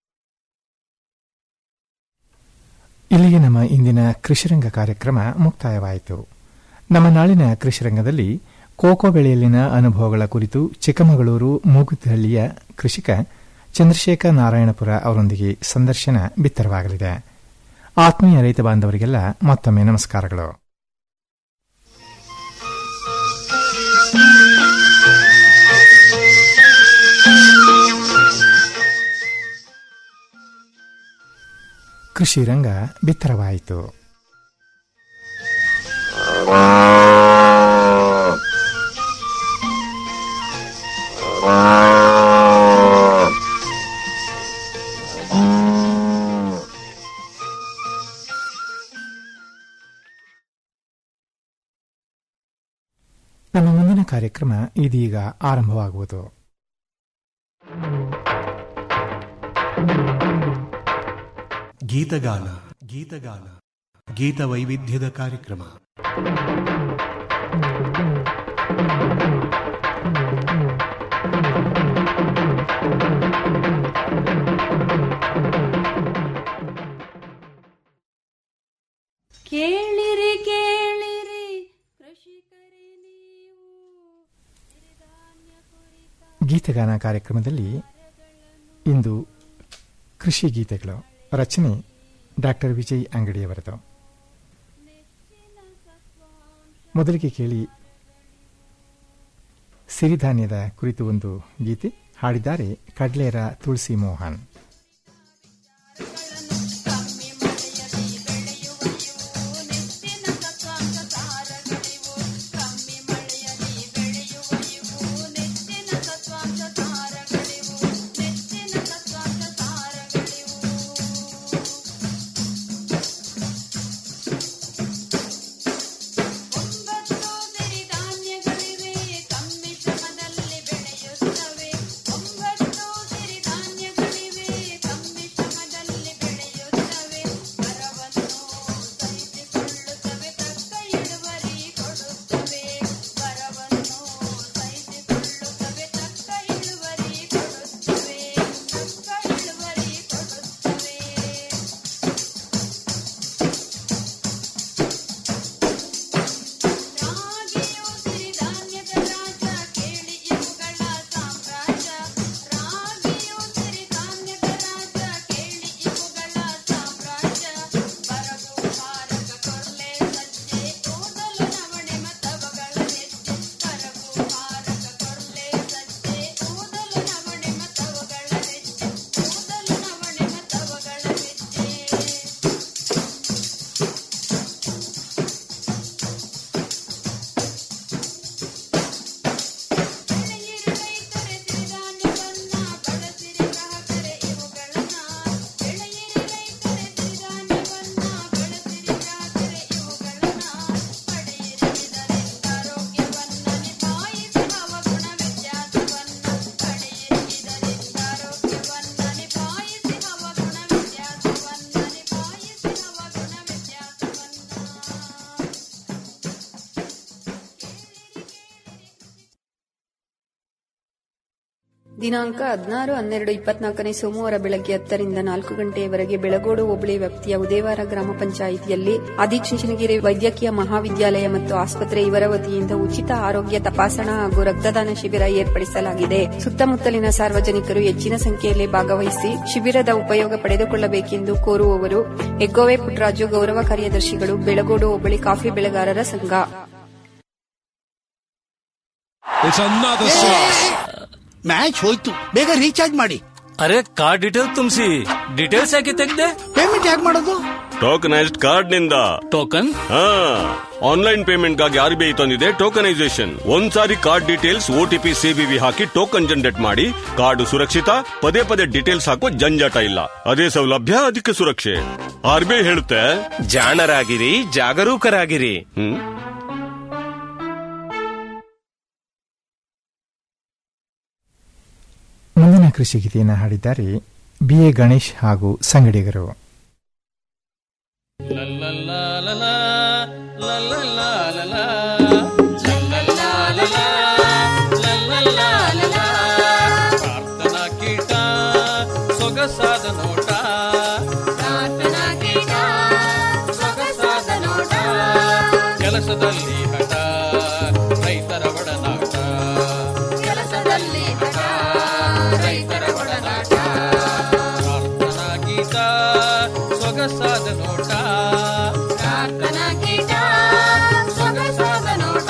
ಇಲ್ಲಿಗೆ ನಮ್ಮ ಇಂದಿನ ಕೃಷಿರಂಗ ಕಾರ್ಯಕ್ರಮ ಮುಕ್ತಾಯವಾಯಿತು ನಮ್ಮ ನಾಳಿನ ಕೃಷಿರಂಗದಲ್ಲಿ ಕೋಕೋ ಬೆಳೆಯಲ್ಲಿನ ಅನುಭವಗಳ ಕುರಿತು ಚಿಕ್ಕಮಗಳೂರು ಮೂಗುತಿಹಳ್ಳಿಯ ಕೃಷಿಕ ಚಂದ್ರಶೇಖರ್ ನಾರಾಯಣಪುರ ಅವರೊಂದಿಗೆ ಸಂದರ್ಶನ ಬಿತ್ತರವಾಗಲಿದೆ ಆತ್ಮೀಯ ರೈತ ಬಾಂಧವರಿಗೆಲ್ಲ ಮತ್ತೊಮ್ಮೆ ನಮಸ್ಕಾರಗಳು ಕೃಷಿ ರಂಗ ಬಿತ್ತರವಾಯಿತು ನಮ್ಮ ಮುಂದಿನ ಕಾರ್ಯಕ್ರಮ ಇದೀಗ ಆರಂಭವಾಗುವುದು ಗೀತಗಾನ ಗೀತಗಾನ ಗೀತ ವೈವಿಧ್ಯದ ಕಾರ್ಯಕ್ರಮ ಕೇಳಿರಿ ಕೇಳಿರಿ ಕೃಷಿಕರೇ ನೀವು ಗೀತಗಾನ ಕಾರ್ಯಕ್ರಮದಲ್ಲಿ ಇಂದು ಕೃಷಿ ಗೀತೆಗಳು ರಚನೆ ಡಾಕ್ಟರ್ ವಿಜಯ್ ಅಂಗಡಿಯವರದು ಮೊದಲಿಗೆ ಕೇಳಿ ಸಿರಿಧಾನ್ಯದ ಕುರಿತು ಒಂದು ಗೀತೆ ಹಾಡಿದ್ದಾರೆ ಕಡ್ಲೇರ ತುಳಸಿ ಮೋಹನ್ ಒಂಬತ್ತು ಸಿರಿಧಾನ್ಯಗಳಿವೆ ಕಮ್ಮಿ ಶ್ರಮದಲ್ಲಿ ಬೆಳೆಯುತ್ತವೆ ಒಂಬತ್ತು ಸಿರಿಧಾನ್ಯಗಳಿವೆ ದಿನಾಂಕ ಹದಿನಾರು ಹನ್ನೆರಡು ಇಪ್ಪತ್ನಾಲ್ಕನೇ ಸೋಮವಾರ ಬೆಳಗ್ಗೆ ಹತ್ತರಿಂದ ನಾಲ್ಕು ಗಂಟೆಯವರೆಗೆ ಬೆಳಗೋಡು ಹೋಬಳಿ ವ್ಯಾಪ್ತಿಯ ಉದೇವಾರ ಗ್ರಾಮ ಪಂಚಾಯಿತಿಯಲ್ಲಿ ಆದಿಚುಂಚನಗಿರಿ ವೈದ್ಯಕೀಯ ಮಹಾವಿದ್ಯಾಲಯ ಮತ್ತು ಆಸ್ಪತ್ರೆ ಇವರ ವತಿಯಿಂದ ಉಚಿತ ಆರೋಗ್ಯ ತಪಾಸಣಾ ಹಾಗೂ ರಕ್ತದಾನ ಶಿಬಿರ ಏರ್ಪಡಿಸಲಾಗಿದೆ ಸುತ್ತಮುತ್ತಲಿನ ಸಾರ್ವಜನಿಕರು ಹೆಚ್ಚಿನ ಸಂಖ್ಯೆಯಲ್ಲಿ ಭಾಗವಹಿಸಿ ಶಿಬಿರದ ಉಪಯೋಗ ಪಡೆದುಕೊಳ್ಳಬೇಕೆಂದು ಕೋರುವವರು ಹೆಗ್ಗೋವೆ ಪುಟ್ಟರಾಜು ಗೌರವ ಕಾರ್ಯದರ್ಶಿಗಳು ಬೆಳಗೋಡು ಹೋಬಳಿ ಕಾಫಿ ಬೆಳೆಗಾರರ ಸಂಘ ಮ್ಯಾಚ್ ಹೋಯ್ತು ಬೇಗ ರೀಚಾರ್ಜ್ ಮಾಡಿ ಅರೆ ಕಾರ್ಡ್ ಡೀಟೇಲ್ ತುಂಬಿಸಿ ಡೀಟೇಲ್ಸ್ ಯಾಕೆ ತೆಗ್ದೆ ಪೇಮೆಂಟ್ ಹೇಗೆ ಮಾಡೋದು ಟೋಕನೈಸ್ಡ್ ಕಾರ್ಡ್ ನಿಂದ ಟೋಕನ್ ಹಾ ಆನ್ಲೈನ್ ಪೇಮೆಂಟ್ ಗಾಗಿ ಆರ್ ಬಿ ಐ ತಂದಿದೆ ಟೋಕನೈಸೇಷನ್ ಒಂದ್ಸಾರಿ ಕಾರ್ಡ್ ಡೀಟೇಲ್ಸ್ ಓಟಿಪಿ ಸಿಬಿವಿ ಹಾಕಿ ಟೋಕನ್ ಜನರೇಟ್ ಮಾಡಿ ಕಾರ್ಡ್ ಸುರಕ್ಷಿತ ಪದೇ ಪದೇ ಡೀಟೇಲ್ಸ್ ಹಾಕೋ ಜಂಜಾಟ ಇಲ್ಲ ಅದೇ ಸೌಲಭ್ಯ ಅದಕ್ಕೆ ಸುರಕ್ಷೆ ಆರ್ ಬಿ ಐ ಹೇಳುತ್ತೆ ಜಾಣರಾಗಿರಿ ಜಾಗರೂಕರಾಗಿರಿ ಹ್ಮ್ ಮುಂದಿನ ಕೃಷಿ ಗೀತೆಯನ್ನು ಹಾಡಿದ್ದಾರೆ ಬಿ ಎ ಗಣೇಶ್ ಹಾಗೂ ಸಂಗಡಿಗರು ಪ್ರಾರ್ಥನಾ ಕೀಟ ಸೊಗಸಾದ ನೋಟ ಸೊಗಸಾದ ನೋಟ ಕೆಲಸದಲ್ಲಿ ಹಠ ರೈತರ ಒಡನಾಟ ಕೆಲಸದಲ್ಲಿ ಹಠ ರೈತರ ಒಡನಾಟ ಪ್ರಾರ್ಥನಾ ಗೀತ ಸೊಗಸಾದ ನೋಟ ಪ್ರಾರ್ಥನಾ ಗೀತ ಸೊಗಸಾದ ನೋಟ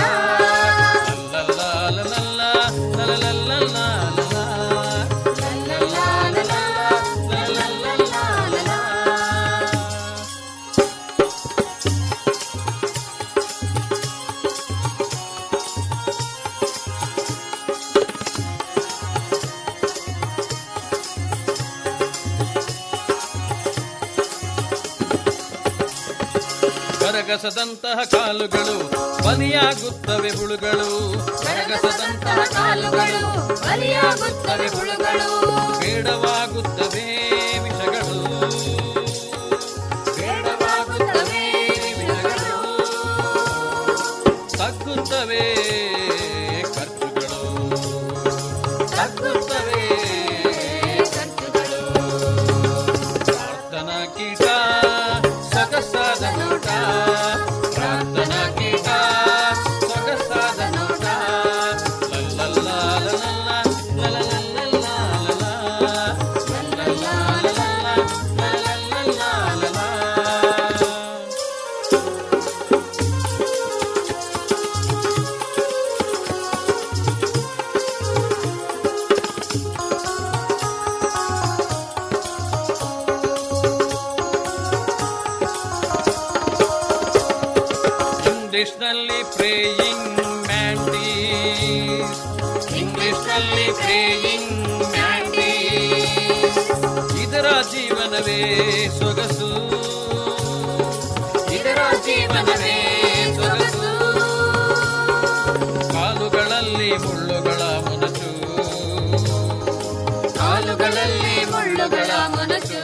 ಗರಗಸದಂತಹ ಕಾಲುಗಳು ಬಲಿಯಾಗುತ್ತವೆ ಹುಳುಗಳು ಗರಗಸದಂತಹ ಕಾಲುಗಳು ಬಲಿಯಾಗುತ್ತವೆ ಹುಳುಗಳು ಬೇಡವಾಗುತ್ತವೆ ವಿಷಗಳು ಬೇಡವಾಗುತ್ತವೆ ವಿಷಗಳು ತಗ್ಗುತ್ತವೆ ಖರ್ಚುಗಳು ತಗ್ಗುತ್ತವೆ ಖರ್ಚುಗಳು ಪ್ರಾರ್ಥನಾ ಕೀಟ ಸೊಗಸಾದ ನೋಟ ಪ್ರಾರ್ಥನಾ ಕೀಟ ಸೊಗಸಾದ ನೋಟ ಇಂಗ್ಲಿಷ್ನಲ್ಲಿ ಪ್ರೇಯಿಂಗ್ ಮ್ಯಾಂಟೀಸ್ ಇಂಗ್ಲಿಷ್ನಲ್ಲಿ ಪ್ರೇಯಿಂಗ್ ಮ್ಯಾಂಟೀಸ್ ಇದರ ಜೀವನವೇ ಸೊಗಸು ಇದರ ಜೀವನವೇ ಸೊಗಸು ಕಾಲುಗಳಲ್ಲಿ ಮುಳ್ಳುಗಳ ಮೊನಚು ಕಾಲುಗಳಲ್ಲಿ ಮುಳ್ಳುಗಳ ಮೊನಚು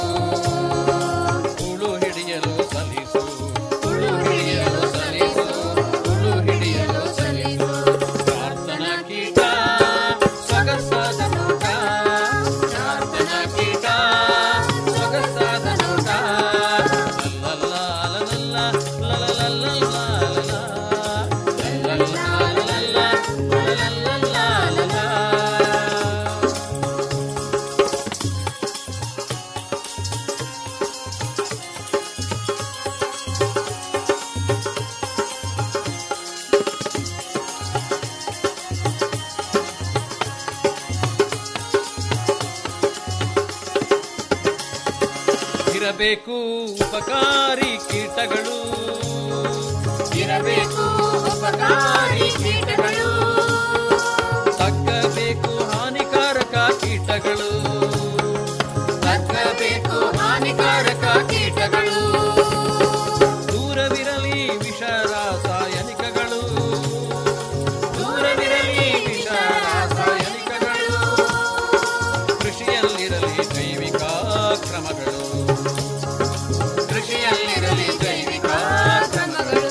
ಹುಳು ಹಿಡಿಯಲು ಸಲಿಸು ಹುಳು ಹಿಡಿಯಲು ಸಲಿಸು ಹುಳು ಹಿಡಿಯಲು ಸಲಿಸು ಪ್ರಾರ್ಥನಾ ಕೀಟ ಸೊಗಸಾದ ನೋಟ ಪ್ರಾರ್ಥನಾ ಕೀಟ ಸೊಗಸಾದ ನೋಟ ಇರಬೇಕು ಉಪಕಾರಿ ಕೀಟಗಳು ಇರಬೇಕು ಉಪಕಾರಿ ಕೀಟಗಳು ತಕ್ಕಬೇಕು ಹಾನಿಕಾರಕ ಕೀಟಗಳು ತಕ್ಕಬೇಕು ಹಾನಿಕಾರಕ ಕೀಟಗಳು ದೂರವಿರಲಿ ವಿಷ ರಾಸಾಯನಿಕಗಳು ದೂರವಿರಲಿ ವಿಷ ರಾಸಾಯನಿಕಗಳು ಕೃಷಿಯಲ್ಲಿರಲಿ ಜೈವಿಕ ಕ್ರಮಗಳು ಕೃಷಿಯಲ್ಲಿರಲಿ ಜೈವಿಕ ಕ್ರಮಗಳು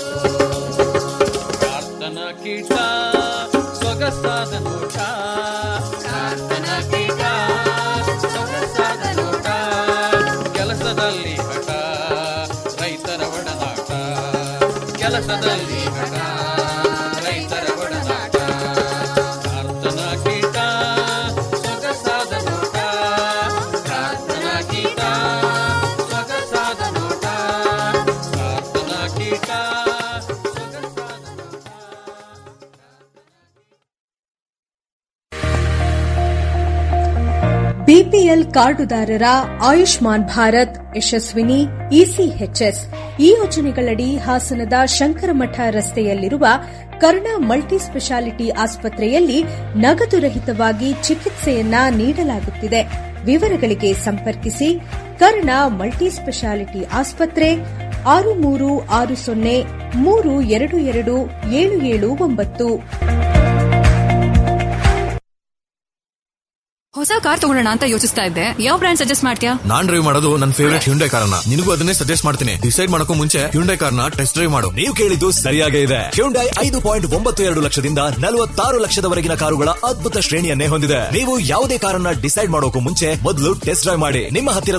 ಪ್ರಾರ್ಥನಾ ಕೀಟ ಸೊಗಸಾದ ನೋಟ ಪ್ರಾರ್ಥನಾ ಕೆಲಸದಲ್ಲಿ ಹಠ ರೈತರ ಒಡನಾಟ ಕೆಲಸದಲ್ಲಿ ಹಠ ರೈತರ ಒಡನಾಟ ಪ್ರಾರ್ಥನಾ ಕೀಟ ಸೊಗಸಾದ ನೋಟ ಪ್ರಾರ್ಥನಾ ಕೀಟ ಸೊಗಸಾದ ನೋಟ ಪ್ರಾರ್ಥನಾ ಕೀಟ ಬಿಪಿಎಲ್ ಕಾರ್ಡುದಾರರ ಆಯುಷ್ಮಾನ್ ಭಾರತ್ ಯಶಸ್ವಿನಿ ಇಸಿಎಚ್ಎಸ್ ಈ ಯೋಜನೆಗಳಡಿ ಹಾಸನದ ಶಂಕರಮಠ ರಸ್ತೆಯಲ್ಲಿರುವ ಕರ್ಣ ಮಲ್ಟಿ ಸ್ಪೆಷಾಲಿಟಿ ಆಸ್ಪತ್ರೆಯಲ್ಲಿ ನಗದು ರಹಿತವಾಗಿ ಚಿಕಿತ್ಸೆಯನ್ನ ನೀಡಲಾಗುತ್ತಿದೆ ವಿವರಗಳಿಗೆ ಸಂಪರ್ಕಿಸಿ ಕರ್ಣ ಮಲ್ಟಿ ಸ್ಪೆಷಾಲಿಟಿ ಆಸ್ಪತ್ರೆ ಆರು ಮೂರು ಆರು ಸೊನ್ನೆ ಮೂರು ಎರಡು ಎರಡು ಏಳು ಏಳು ಒಂಬತ್ತು ಹೊಸ ಕಾರ್ ತಗೊಳ್ಳೋಣ ಅಂತ ಯೋಚಿಸ್ತಾ ಇದ್ದೆ ಯಾವ ಬ್ರ್ಯಾಂಡ್ ಸಜೆಸ್ಟ್ ಮಾಡ್ತೀಯಾ ನಾನ್ ಡ್ರೈವ್ ಮಾಡೋದು ನನ್ನ ಫೇವರೇಟ್ ಹ್ಯುಂಡೈ ಕಾರನ್ನ ನಿನಗೂ ಅದನ್ನೇ ಸಜೆಸ್ಟ್ ಮಾಡ್ತೀನಿ ಡಿಸೈಡ್ ಮಾಡಕ್ಕೂ ಮುಂಚೆ ಹ್ಯುಂಡೈ ಕಾರ್ನ ಟೆಸ್ಟ್ ಡ್ರೈವ್ ಮಾಡು ನೀವು ಕೇಳಿದ್ದು ಸರಿಯಾಗೇ ಇದೆ ಹ್ಯುಂಡೈ ಐದು ಪಾಯಿಂಟ್ ಒಂಬತ್ತು ಎರಡು ಲಕ್ಷದಿಂದ ನಲವತ್ತಾರು ಲಕ್ಷದವರೆಗಿನ ಕಾರುಗಳ ಅದ್ಭುತ ಶ್ರೇಣಿಯನ್ನೇ ಹೊಂದಿದೆ ನೀವು ಯಾವುದೇ ಕಾರನ್ನ ಡಿಸೈಡ್ ಮಾಡೋಕು ಮುಂಚೆ ಮೊದಲು ಟೆಸ್ಟ್ ಡ್ರೈವ್ ಮಾಡಿ ನಿಮ್ಮ ಹತ್ತಿರ